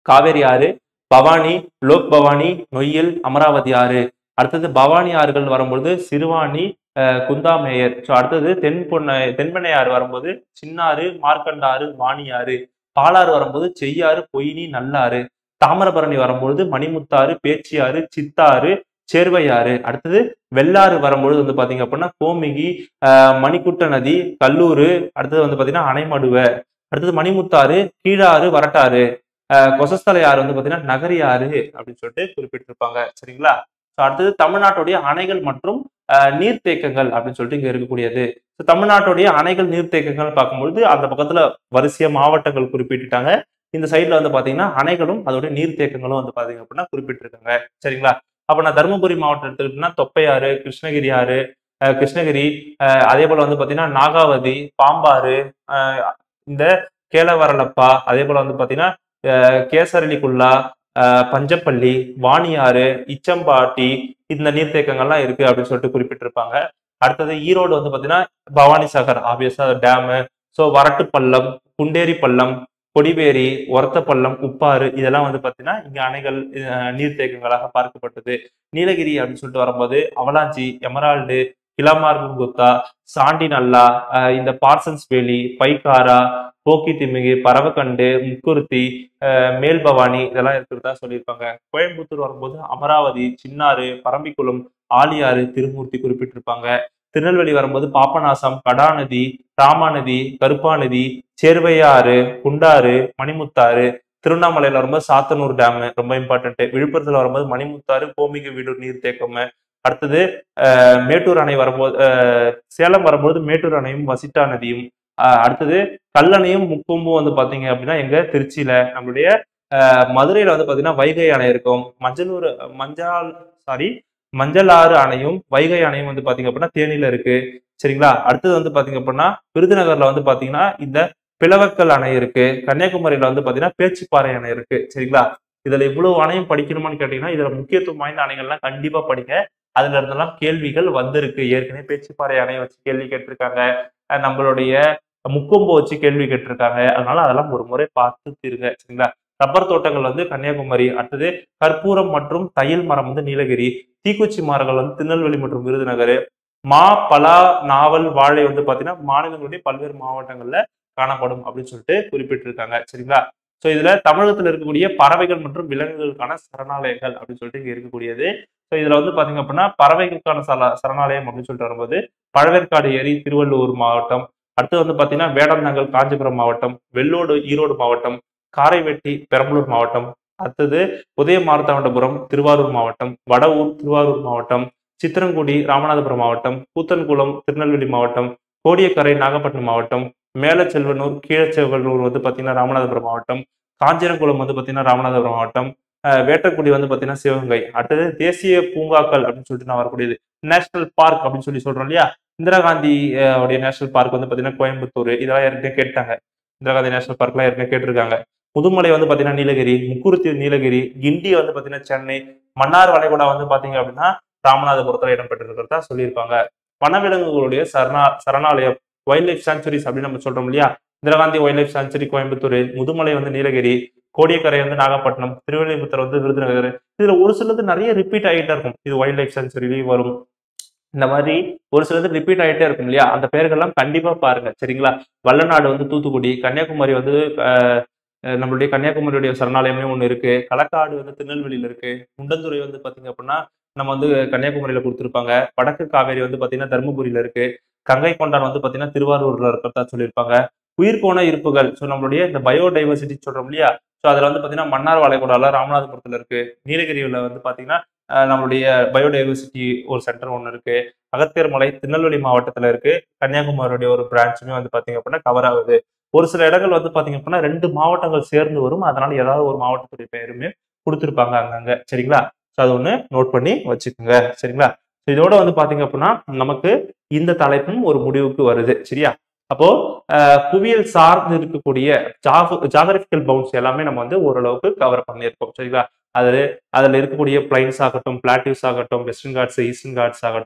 காவேரி ஆறு பவானி லோக் பவானி நொய்யல் அமராவதி ஆறு அடுத்தது பவானி ஆறுகள் வரும்பொழுது சிறுவாணி அஹ், குந்தாமேயர் ஸோ அடுத்தது தென் பொன்ன தென்பெண்ணை ஆறு வரும்போது சின்னாறு மார்க்கண்டாறு வாணியாறு பாலாறு வரும்போது செய்யாறு பொய்னி நல்லாறு தாமிரபரணி வரும்பொழுது மணிமுத்தாறு பேச்சியாறு சித்தாறு சேர்வையாறு அடுத்தது வெள்ளாறு வரும்பொழுது வந்து பாத்தீங்க அப்படின்னா கோமிகி ஆஹ் மணிக்குட்ட நதி கல்லூரு அடுத்தது வந்து பாத்தீங்கன்னா அணைமடுவை அடுத்தது மணிமுத்தாறு கீழாறு வரட்டாறு ஆஹ் கொசஸ்தலை ஆறு வந்து பாத்தீங்கன்னா நகரி ஆறு அப்படின்னு சொல்லிட்டு குறிப்பிட்டிருப்பாங்க சரிங்களா ஸோ அடுத்தது தமிழ்நாட்டுடைய அணைகள் மற்றும் ஆஹ் நீர்த்தேக்கங்கள் அப்படின்னு சொல்லிட்டு இங்க இருக்கக்கூடியது ஸோ தமிழ்நாட்டுடைய அணைகள் நீர்த்தேக்கங்கள் பார்க்கும்பொழுது அந்த பக்கத்துல வரிசையா மாவட்டங்கள் குறிப்பிட்டுட்டாங்க இந்த சைட்ல வந்து பாத்தீங்கன்னா அணைகளும் அதோட நீர்த்தேக்கங்களும் வந்து பாத்தீங்க அப்படின்னா குறிப்பிட்டிருக்காங்க சரிங்களா அப்ப நான் தருமபுரி மாவட்டம் எடுத்துக்கிட்டேன்னா தொப்பையாறு கிருஷ்ணகிரி ஆறு அஹ் கிருஷ்ணகிரி அஹ் அதே போல வந்து பாத்தீங்கன்னா நாகாவதி பாம்பாறு அஹ் இந்த கேலவரலப்பா அதே போல வந்து பாத்தீங்கன்னா அஹ் கேசரளி குல்லா அஹ் பஞ்சப்பள்ளி வாணியாறு இச்சம்பாட்டி இந்த நீர்த்தேக்கங்கள்லாம் இருக்கு அப்படின்னு சொல்லிட்டு குறிப்பிட்டிருப்பாங்க அடுத்தது ஈரோடு வந்து பாத்தீங்கன்னா பவானி சாகர் ஆப்வியஸா டேமு ஸோ வரட்டு பள்ளம் குண்டேரி பள்ளம் கொடிவேரி ஒரத்த பள்ளம் உப்பாறு இதெல்லாம் வந்து பாத்தீங்கன்னா இங்க அணைகள் அஹ் நீர்த்தேக்கங்களாக பார்க்கப்பட்டது நீலகிரி அப்படின்னு சொல்லிட்டு வரும்போது அவலாஞ்சி எமரால்டு கிளமார்குத்தா சாண்டி நல்லா அஹ் இந்த பார்சன்ஸ் வேலி பைக்காரா போக்கி திமிகி பறவைக்கண்டு முக்குருத்தி அஹ் மேல் பவானி இதெல்லாம் இருக்கிறதா சொல்லியிருப்பாங்க கோயம்புத்தூர் வரும்போது அமராவதி சின்னாறு பரம்பிக்குளம் ஆலியாறு திருமூர்த்தி குறிப்பிட்டிருப்பாங்க திருநெல்வேலி வரும்போது பாபநாசம் கடாநதி ராமாநதி கருப்பாநதி சேர்வையாறு குண்டாறு மணிமுத்தாறு திருவண்ணாமலையில வரும்போது சாத்தனூர் டேம் ரொம்ப இம்பார்ட்டன்ட் விழுப்புரத்துல வரும்போது மணிமுத்தாறு கோமிக வீடூர் நீர்த்தேக்கம் அடுத்தது அஹ், மேட்டூர் அணை வரும்போது அஹ், சேலம் வரும்போது மேட்டூர் அணையும் வசிட்டா நதியும் அஹ், அடுத்தது கல்லணையும் முக்கொம்பும் வந்து பாத்தீங்க அப்படின்னா எங்க திருச்சியில நம்மளுடைய அஹ், மதுரையில வந்து பாத்தீங்கன்னா வைகை அணை இருக்கும் மஞ்சளூர் மஞ்சால் சாரி மஞ்சளாறு அணையும் வைகை அணையும் வந்து பாத்தீங்க அப்படின்னா தேனியில இருக்கு சரிங்களா அடுத்தது வந்து பாத்தீங்க அப்படின்னா விருதுநகர்ல வந்து பாத்தீங்கன்னா இந்த பிளவக்கல் அணை இருக்கு கன்னியாகுமரியில வந்து பாத்தீங்கன்னா பேச்சுப்பாறை அணை இருக்கு சரிங்களா இதுல இவ்வளவு அணையும் படிக்கணுமான்னு கேட்டீங்கன்னா இதுல முக்கியத்துவம் வாய்ந்த அணைகள்லாம் கண்டிப்பா படிங்க அதுல இருந்தெல்லாம் கேள்விகள் வந்திருக்கு ஏற்கனவே பேச்சுப்பாறை அணையை வச்சு கேள்வி கேட்டிருக்காங்க அஹ் நம்மளுடைய முக்கொம்பு வச்சு கேள்வி கேட்டிருக்காங்க அதனால அதெல்லாம் ஒரு முறை பார்த்து தீருங்க சரிங்களா ரப்பர் தோட்டங்கள் வந்து கன்னியாகுமரி அடுத்தது கற்பூரம் மற்றும் தையல் மரம் வந்து நீலகிரி தீக்குச்சி மரங்கள் வந்து திருநெல்வேலி மற்றும் விருதுநகர் மா பலா நாவல் வாழை வந்து பாத்தீங்கன்னா மாநிலங்களுடைய பல்வேறு மாவட்டங்கள்ல காணப்படும் அப்படின்னு சொல்லிட்டு குறிப்பிட்டிருக்காங்க சரிங்களா ஸோ இதுல தமிழகத்துல இருக்கக்கூடிய பறவைகள் மற்றும் விலங்குகளுக்கான சரணாலயங்கள் அப்படின்னு சொல்லிட்டு இங்க இருக்கக்கூடியது ஸோ இதுல வந்து பாத்தீங்க அப்படின்னா பறவைகளுக்கான சல சரணாலயம் அப்படின்னு சொல்லிட்டு வரும்போது பழவேற்காடு ஏரி திருவள்ளூர் மாவட்டம் அடுத்து வந்து பாத்தீங்கன்னா வேடந்தாங்கல் காஞ்சிபுரம் மாவட்டம் வெள்ளோடு ஈரோடு மாவட்டம் காரைவெட்டி பெரம்பலூர் மாவட்டம் அடுத்தது உதய மார்த்தாண்டபுரம் திருவாரூர் மாவட்டம் வடவூர் திருவாரூர் மாவட்டம் சித்திரங்குடி ராமநாதபுரம் மாவட்டம் கூத்தன்குளம் திருநெல்வேலி மாவட்டம் கோடியக்கரை நாகப்பட்டினம் மாவட்டம் மேலச்செல்வனூர் கீழச்செல்வனூர் வந்து பாத்தீங்கன்னா ராமநாதபுரம் மாவட்டம் காஞ்சிரங்குளம் வந்து பாத்தீங்கன்னா ராமநாதபுரம் மாவட்டம் அஹ் வேட்டக்குடி வந்து பாத்தீங்கன்னா சிவகங்கை அடுத்தது தேசிய பூங்காக்கள் அப்படின்னு சொல்லிட்டு நான் வரக்கூடியது நேஷனல் பார்க் அப்படின்னு சொல்லி சொல்றோம் இல்லையா இந்திரா காந்தி அஹ், உடைய நேஷனல் பார்க் வந்து பாத்தீங்கன்னா கோயம்புத்தூர் இதெல்லாம் ஏற்கனவே கேட்டாங்க இந்திரா காந்தி நேஷனல் பார்க்லாம் ஏற்கனவே கேட்டிருக்காங்க முதுமலை வந்து பாத்தீங்கன்னா நீலகிரி முக்குருத்தி நீலகிரி கிண்டி வந்து பாத்தீங்கன்னா சென்னை மன்னார் வளைகுடா வந்து பாத்தீங்க அப்படின்னா ராமநாதபுரத்துல இடம்பெற்றிருக்கிறதா சொல்லியிருப்பாங்க வனவிலங்குகளுடைய சரணா சரணாலயம் வைல்ட் லைஃப் சாங்சுரிஸ் அப்படின்னு நம்ம சொல்றோம் இல்லையா Indira Gandhi wildlife sanctuary Coimbatore Mudumalai வந்து நீலகிரி கோடியக்கரை வந்து நாகப்பட்டினம் திருவள்ளிபுத்தூர் வந்து விருதுநகர் இதுல ஒரு சிலது நிறைய ரிப்பீட் ஆகிட்டே இருக்கும் இது வைல்ட் லைஃப் சாங்சுரிலையும் வரும் இந்த மாதிரி ஒரு சிலது ரிப்பீட் ஆகிட்டே இருக்கும் இல்லையா அந்த பெயர்கள்லாம் கண்டிப்பா பாருங்க சரிங்களா வல்லநாடு வந்து தூத்துக்குடி கன்னியாகுமரி வந்து அஹ், அஹ், நம்மளுடைய கன்னியாகுமரியுடைய சரணாலயமே ஒன்று இருக்கு களக்காடு வந்து திருநெல்வேலியில இருக்கு முண்டந்துறை வந்து பாத்தீங்க அப்படின்னா நம்ம வந்து கன்னியாகுமரியில கொடுத்துருப்பாங்க வடக்கு காவேரி வந்து பாத்தீங்கன்னா தருமபுரியில இருக்கு கங்கை கொண்டான் வந்து பாத்தீங்கன்னா திருவாரூர்ல இருக்கிறதா சொல்லியிருப்பாங்க உயிர்கோண இருப்புகள் ஸோ நம்மளுடைய இந்த பயோடைவர்சிட்டி சொல்றோம் இல்லையா ஸோ அதுல வந்து பாத்தீங்கன்னா மன்னார் வளைகுடால ராமநாதபுரத்துல இருக்கு நீலகிரியில வந்து பாத்தீங்கன்னா அஹ், நம்மளுடைய பயோடைவர்சிட்டி ஒரு சென்டர் ஒன்று இருக்கு அகத்தியர் மலை திருநெல்வேலி மாவட்டத்துல இருக்கு கன்னியாகுமரியுடைய ஒரு பிரான்ச்சுமே வந்து பாத்தீங்க அப்படின்னா கவர் ஆகுது ஒரு சில இடங்கள் வந்து பாத்தீங்க அப்படின்னா ரெண்டு மாவட்டங்கள் சேர்ந்து வரும் அதனால ஏதாவது ஒரு மாவட்டத்துடைய பெயருமே கொடுத்துருப்பாங்க அங்கங்க சரிங்களா ஸோ அது ஒன்று நோட் பண்ணி வச்சுக்கோங்க சரிங்களா So இதோட வந்து பாத்தீங்க அப்படின்னா நமக்கு இந்த தலைப்பும் ஒரு முடிவுக்கு வருது சரியா அப்போ அஹ், புவியியல் சார்ந்து இருக்கக்கூடிய ஜாகிரபிக்கல் பவுண்ட்ஸ் எல்லாமே நம்ம வந்து ஓரளவுக்கு கவர் பண்ணியிருக்கோம் சரிங்களா அதில் அதில் இருக்கக்கூடிய பிளைன்ஸ் ஆகட்டும் பிளாட்டிவ்ஸ் ஆகட்டும் வெஸ்டர்ன் காட்ஸ் ஈஸ்டர்ன் காட்ஸ் ஆகட்டும்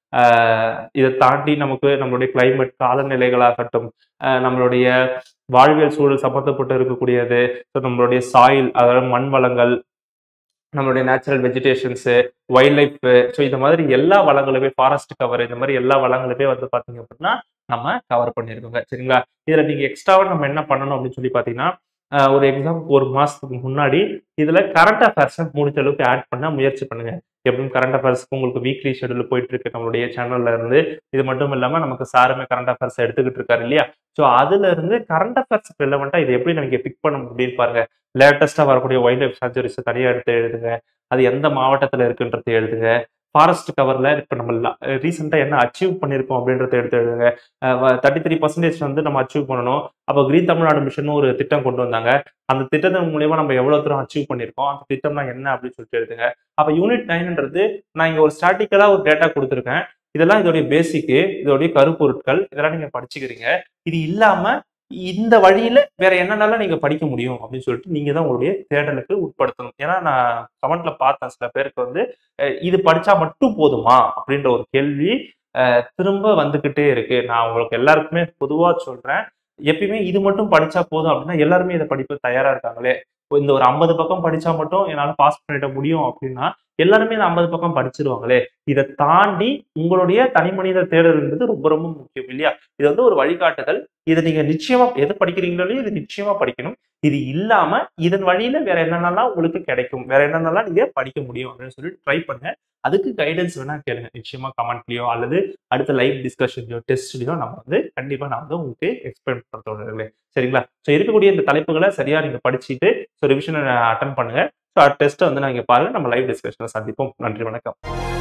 ஆஹ் இதை தாண்டி நமக்கு நம்மளுடைய கிளைமேட் காலநிலைகளாகட்டும் ஆஹ் நம்மளுடைய வாழ்வியல் சூழல் சம்மந்தப்பட்டு இருக்கக்கூடியது ஸோ நம்மளுடைய சாயில் அதாவது மண் வளங்கள் நம்மளுடைய natural vegetations wildlife so இந்த மாதிரி எல்லா வளங்களுமே ஃபாரஸ்ட் கவர் இந்த மாதிரி எல்லா வளங்களுமே வந்து பார்த்தீங்க அப்படின்னா நம்ம கவர் பண்ணியிருக்கோங்க சரிங்களா இதில் நீங்கள் எக்ஸ்ட்ராவாக நம்ம என்ன பண்ணணும் அப்படின்னு சொல்லி பார்த்தீங்கன்னா ஆஹ் ஒரு எக்ஸாம் ஒரு மாதத்துக்கு முன்னாடி இதில் கரண்ட் அஃபேர்ஸை முடிஞ்ச அளவுக்கு ஆட் பண்ண முயற்சி பண்ணுங்க எப்படியும் கரண்ட் அஃபேர்ஸ்க்கு உங்களுக்கு வீக்லி ஷெடியூல் போயிட்டு இருக்கு நம்மளுடைய சேனல்ல இருந்து இது மட்டும் இல்லாமல் நமக்கு சாருமே கரண்ட் அஃபேர்ஸ் எடுத்துக்கிட்டு இருக்காரு இல்லையா ஸோ அதுல இருந்து கரண்ட் அஃபேர்ஸ் ரிலவெண்ட்டாக இது எப்படி நீங்க பிக் பண்ண முடியும் பாருங்க லேட்டஸ்டா வரக்கூடிய வைல்ட் லைஃப் சான்ச்சுரிஸ் தனியாக எடுத்து எழுதுங்க அது எந்த மாவட்டத்தில் இருக்குன்றது எழுதுங்க ஃபாரஸ்ட் கவர்ல இப்போ நம்ம ரீசெண்டாக என்ன அச்சீவ் பண்ணியிருக்கோம் அப்படின்றத எடுத்து எழுதுங்க தேர்ட்டி த்ரீ பர்சன்டேஜ் வந்து நம்ம அச்சீவ் பண்ணணும் அப்போ கிரீன் தமிழ்நாடு மிஷன் ஒரு திட்டம் கொண்டு வந்தாங்க அந்த திட்டத்தின் மூலியமா நம்ம எவ்வளவு தூரம் அச்சீவ் பண்ணியிருக்கோம் அந்த திட்டம்னா என்ன அப்படின்னு சொல்லிட்டு எழுதுங்க அப்போ யூனிட் நைன்ன்றது நான் இங்க ஒரு ஸ்டாட்டிக்கலா ஒரு டேட்டா கொடுத்துருக்கேன் இதெல்லாம் இதோடைய பேசிக்கு இதோடைய கருப்பொருட்கள் இதெல்லாம் நீங்க படிச்சுக்கிறீங்க இது இல்லாம இந்த வழியில வேற என்னென்னலாம் நீங்க படிக்க முடியும் அப்படின்னு சொல்லிட்டு நீங்க தான் உங்களுடைய தேடலுக்கு உட்படுத்தணும் ஏன்னா நான் கமெண்ட்ல பார்த்தேன் சில பேருக்கு வந்து அஹ் இது படிச்சா மட்டும் போதுமா அப்படின்ற ஒரு கேள்வி அஹ் திரும்ப வந்துகிட்டே இருக்கு நான் உங்களுக்கு எல்லாருக்குமே பொதுவா சொல்றேன் எப்பயுமே இது மட்டும் படிச்சா போதும் அப்படின்னா எல்லாருமே இதை படிப்பு தயாரா இருக்காங்களே இப்போ இந்த ஒரு ஐம்பது பக்கம் படிச்சா மட்டும் என்னால பாஸ் பண்ணிட முடியும் அப்படின்னா எல்லாருமே இந்த ஐம்பது பக்கம் படிச்சிருவாங்களே இதை தாண்டி உங்களுடைய தனி மனித தேடல்ன்றது ரொம்ப ரொம்ப முக்கியம் இல்லையா இது வந்து ஒரு வழிகாட்டுதல் இதை நீங்க நிச்சயமா எது படிக்கிறீங்களோ இது நிச்சயமா படிக்கணும் இது இல்லாம இதன் வழியில வேற என்னென்னலாம் உங்களுக்கு கிடைக்கும் வேற என்னென்னலாம் நீங்க படிக்க முடியும் அப்படின்னு சொல்லி ட்ரை பண்ணுங்க அதுக்கு கைடன்ஸ் வேணா கேளுங்க நிச்சயமா கமெண்ட்லயோ அல்லது அடுத்த லைவ் டிஸ்கஷன்லயோ டெஸ்ட்லயோ நம்ம வந்து கண்டிப்பா நான் வந்து உங்களுக்கு எக்ஸ்பிளைன் பண்ணுறோம் சரிங்களா ஸோ இருக்கக்கூடிய இந்த தலைப்புகளை சரியா நீங்க படிச்சுட்டு ஸோ ரிவிஷனை அட்டன் பண்ணுங்க ஸோ டெஸ்ட்டை வந்து நாங்கள் பாருங்க நம்ம லைவ் டிஸ்கஷனில் சந்திப்போம் நன்றி வணக்கம்